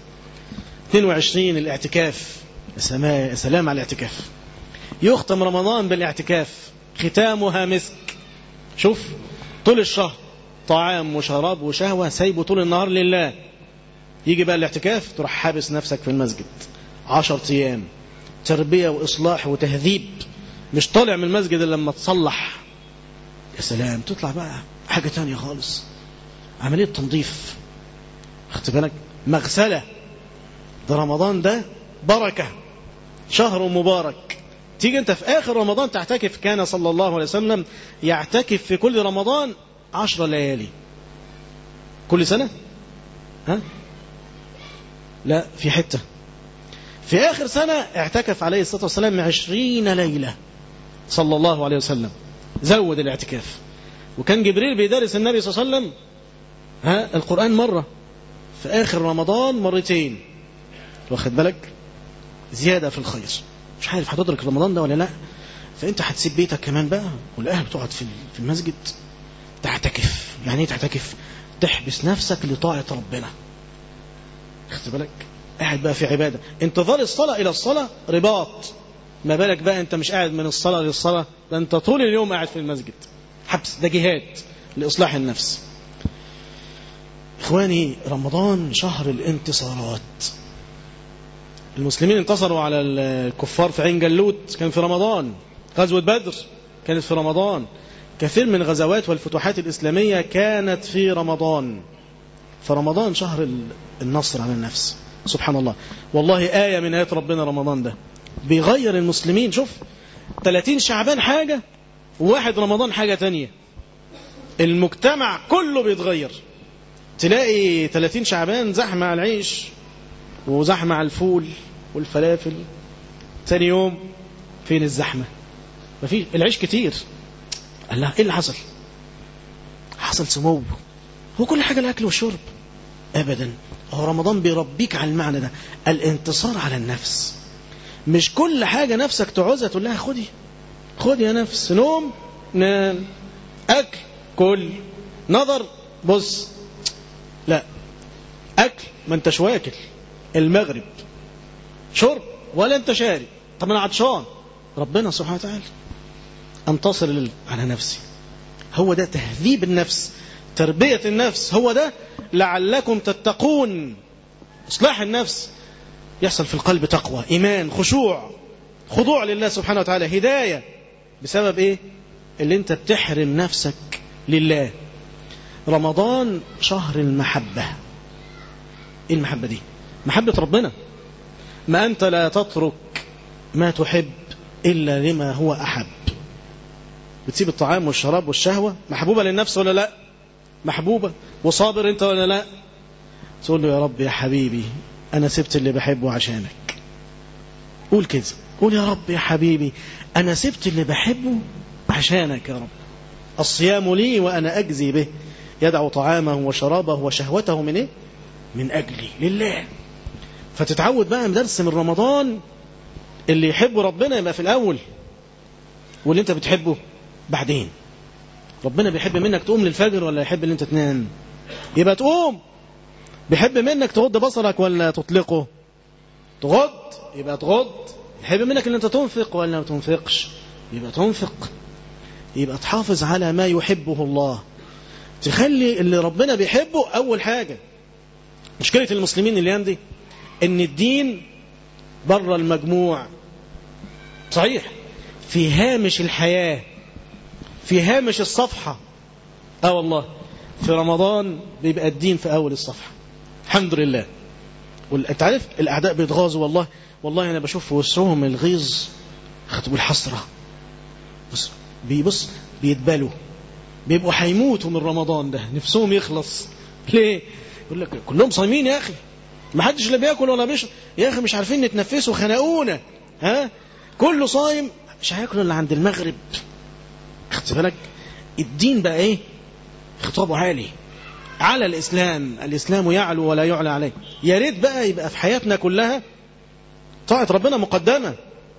22 الاعتكاف يا سلام على الاعتكاف يختم رمضان بالاعتكاف ختامها مسك شوف طول الشهر طعام وشراب وشهوة سايبه طول النهار لله يجي بقى الاعتكاف تروح حابس نفسك في المسجد عشر أيام تربية وإصلاح وتهذيب مش طالع من المسجد إلا لما تصلح يا سلام تطلع بقى حاجة تانية خالص عملية تنظيف خدت بالك مغسلة ده رمضان ده بركة شهر مبارك تيجي انت في آخر رمضان تعتكف كان صلى الله عليه وسلم يعتكف في كل رمضان عشر ليالي كل سنة ها لا في حتة في آخر سنة اعتكف عليه الصلاة والسلام عشرين ليلة صلى الله عليه وسلم زود الاعتكاف وكان جبريل بيدرس النبي صلى الله عليه وسلم ها القرآن مرة في آخر رمضان مرتين واخد بالك زيادة في الخير مش عارف هتدرك رمضان ده ولا لا فانت هتسيب بيتك كمان بقى والاهل بتقعد في في المسجد تعتكف يعني ايه تعتكف تحبس نفسك لطاعة ربنا خدت بالك قاعد بقى في عبادة انتظار الصلاة إلى الصلاة رباط ما بالك بقى انت مش قاعد من الصلاة للصلاة ده انت طول اليوم قاعد في المسجد حبس ده جهاد لإصلاح النفس إخواني رمضان شهر الانتصارات المسلمين انتصروا على الكفار في عين جلوت كان في رمضان غزوة بدر كانت في رمضان كثير من الغزوات والفتوحات الإسلامية كانت في رمضان فرمضان شهر النصر على النفس سبحان الله والله آية من آيات ربنا رمضان ده بيغير المسلمين شوف 30 شعبان حاجة وواحد رمضان حاجة تانية المجتمع كله بيتغير تلاقي 30 شعبان زحمة على العيش وزحمة على الفول والفلافل ثاني يوم فين الزحمة مفيش العيش كتير قال لها ايه اللي حصل حصل سمو هو كل حاجة الأكل والشرب أبدا هو رمضان بيربيك على المعنى ده الانتصار على النفس مش كل حاجة نفسك تعوزها تقول لها خدي خدي يا نفس نوم نام أكل كل نظر بص لا أكل ما انتش واكل المغرب شرب ولا انت شارب طب انا عطشان ربنا سبحانه وتعالى انتصر على نفسي هو ده تهذيب النفس تربية النفس هو ده لعلكم تتقون إصلاح النفس يحصل في القلب تقوى إيمان خشوع خضوع لله سبحانه وتعالى هداية بسبب إيه اللي أنت بتحرم نفسك لله رمضان شهر المحبة إيه المحبة دي محبة ربنا ما أنت لا تترك ما تحب إلا لما هو أحب بتسيب الطعام والشراب والشهوة محبوبة للنفس ولا لا محبوبة وصابر انت ولا لا تقول له يا رب يا حبيبي انا سبت اللي بحبه عشانك قول كده قول يا رب يا حبيبي انا سبت اللي بحبه عشانك يا رب الصيام لي وانا اجزي به يدع طعامه وشرابه وشهوته من ايه من اجلي لله فتتعود بقى درس من رمضان اللي يحب ربنا يبقى في الاول واللي انت بتحبه بعدين ربنا بيحب منك تقوم للفجر ولا يحب ان انت تنام يبقى تقوم بيحب منك تغض بصرك ولا تطلقه تغض يبقى تغض يحب منك ان انت تنفق ولا ما تنفقش يبقى تنفق يبقى تحافظ على ما يحبه الله تخلي اللي ربنا بيحبه اول حاجة مشكلة المسلمين الايام دي ان الدين بره المجموع صحيح في هامش الحياه في هامش الصفحة اه والله في رمضان بيبقى الدين في أول الصفحة الحمد لله انت عارف الأعداء بيتغاظوا والله والله أنا بشوف في وسطهم الغيظ والحسرة بص بيبص بيتبالوا بيبقوا هيموتوا من رمضان ده نفسهم يخلص ليه يقول لك كلهم صايمين يا أخي ما حدش لا بياكل ولا بيشرب يا أخي مش عارفين نتنفسوا خنقونا ها كله صايم مش هياكلوا الا عند المغرب خدت بالك الدين بقى ايه خطابه عالي على الاسلام الاسلام يعلو ولا يعلى عليه يا ريت بقى يبقى في حياتنا كلها طاعه ربنا مقدمه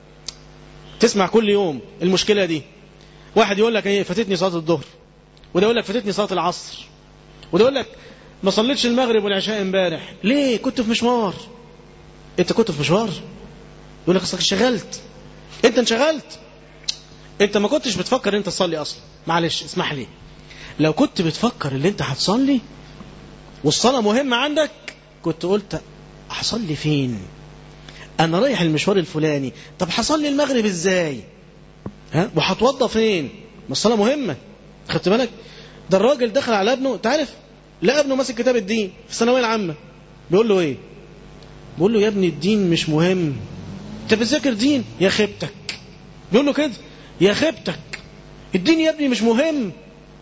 تسمع كل يوم المشكله دي واحد يقول لك ايه فاتتني صلاه الظهر وده يقول لك فاتتني صلاه العصر وده يقول لك ما صليتش المغرب والعشاء امبارح ليه كنت في مشوار انت كنت في مشوار يقول لك اصلك انشغلت انت انشغلت انت ما كنتش بتفكر انت تصلي اصلا معلش اسمح لي لو كنت بتفكر اللي انت هتصلي والصلاة مهمة عندك كنت قلت هصلي فين انا رايح المشوار الفلاني طب هصلي المغرب ازاي ها وهتوضى فين ما الصلاة مهمة خدت بالك ده الراجل دخل على ابنه تعرف لا ابنه ماسك كتاب الدين في الثانوية العامة بيقول له ايه بيقول له يا ابني الدين مش مهم انت بتذاكر دين يا خيبتك بيقول له كده يا خيبتك الدين يا ابني مش مهم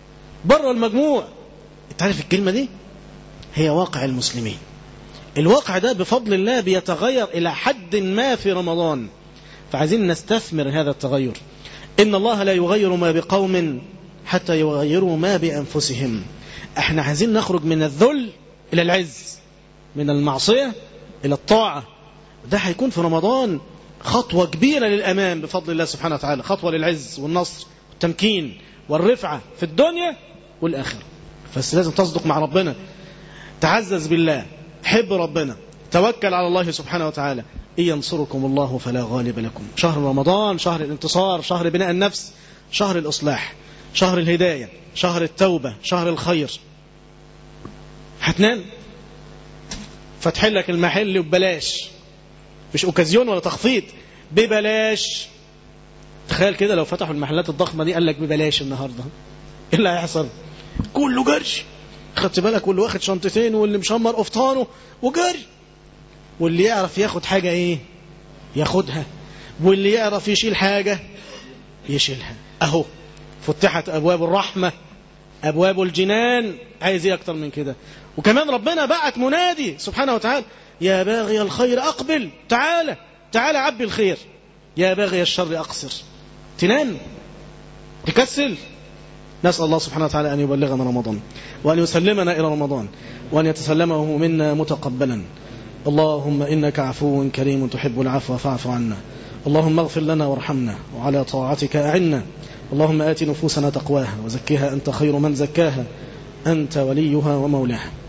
بره المجموع انت عارف الكلمة دي هي واقع المسلمين الواقع ده بفضل الله بيتغير إلى حد ما في رمضان فعايزين نستثمر هذا التغير إن الله لا يغير ما بقوم حتى يغيروا ما بأنفسهم احنا عايزين نخرج من الذل إلى العز من المعصية إلى الطاعة ده هيكون في رمضان خطوة كبيرة للأمام بفضل الله سبحانه وتعالى خطوة للعز والنصر والتمكين والرفعة في الدنيا والآخرة بس لازم تصدق مع ربنا تعزز بالله حب ربنا توكل على الله سبحانه وتعالى إن ينصركم الله فلا غالب لكم شهر رمضان شهر الانتصار شهر بناء النفس شهر الإصلاح شهر الهداية شهر التوبة شهر الخير هتنام فتح لك المحل ببلاش مش اوكازيون ولا تخفيض ببلاش تخيل كده لو فتحوا المحلات الضخمة دي قال لك ببلاش النهاردة ايه اللي هيحصل كله جري خدت بالك واللي واخد شنطتين واللي مشمر قفطانه وجري واللي يعرف ياخد حاجة ايه ياخدها واللي يعرف يشيل حاجة يشيلها اهو فتحت ابواب الرحمة ابواب الجنان عايز ايه اكتر من كده وكمان ربنا بعت منادي سبحانه وتعالى يا باغي الخير أقبل تعالى تعالى عبي الخير يا باغي الشر أقصر تنام تكسل نسأل الله سبحانه وتعالى أن يبلغنا رمضان وأن يسلمنا إلى رمضان وأن يتسلمه منا متقبلا اللهم إنك عفو كريم تحب العفو فاعف عنا اللهم اغفر لنا وارحمنا وعلى طاعتك أعنا اللهم آت نفوسنا تقواها وزكها أنت خير من زكاها أنت وليها ومولاها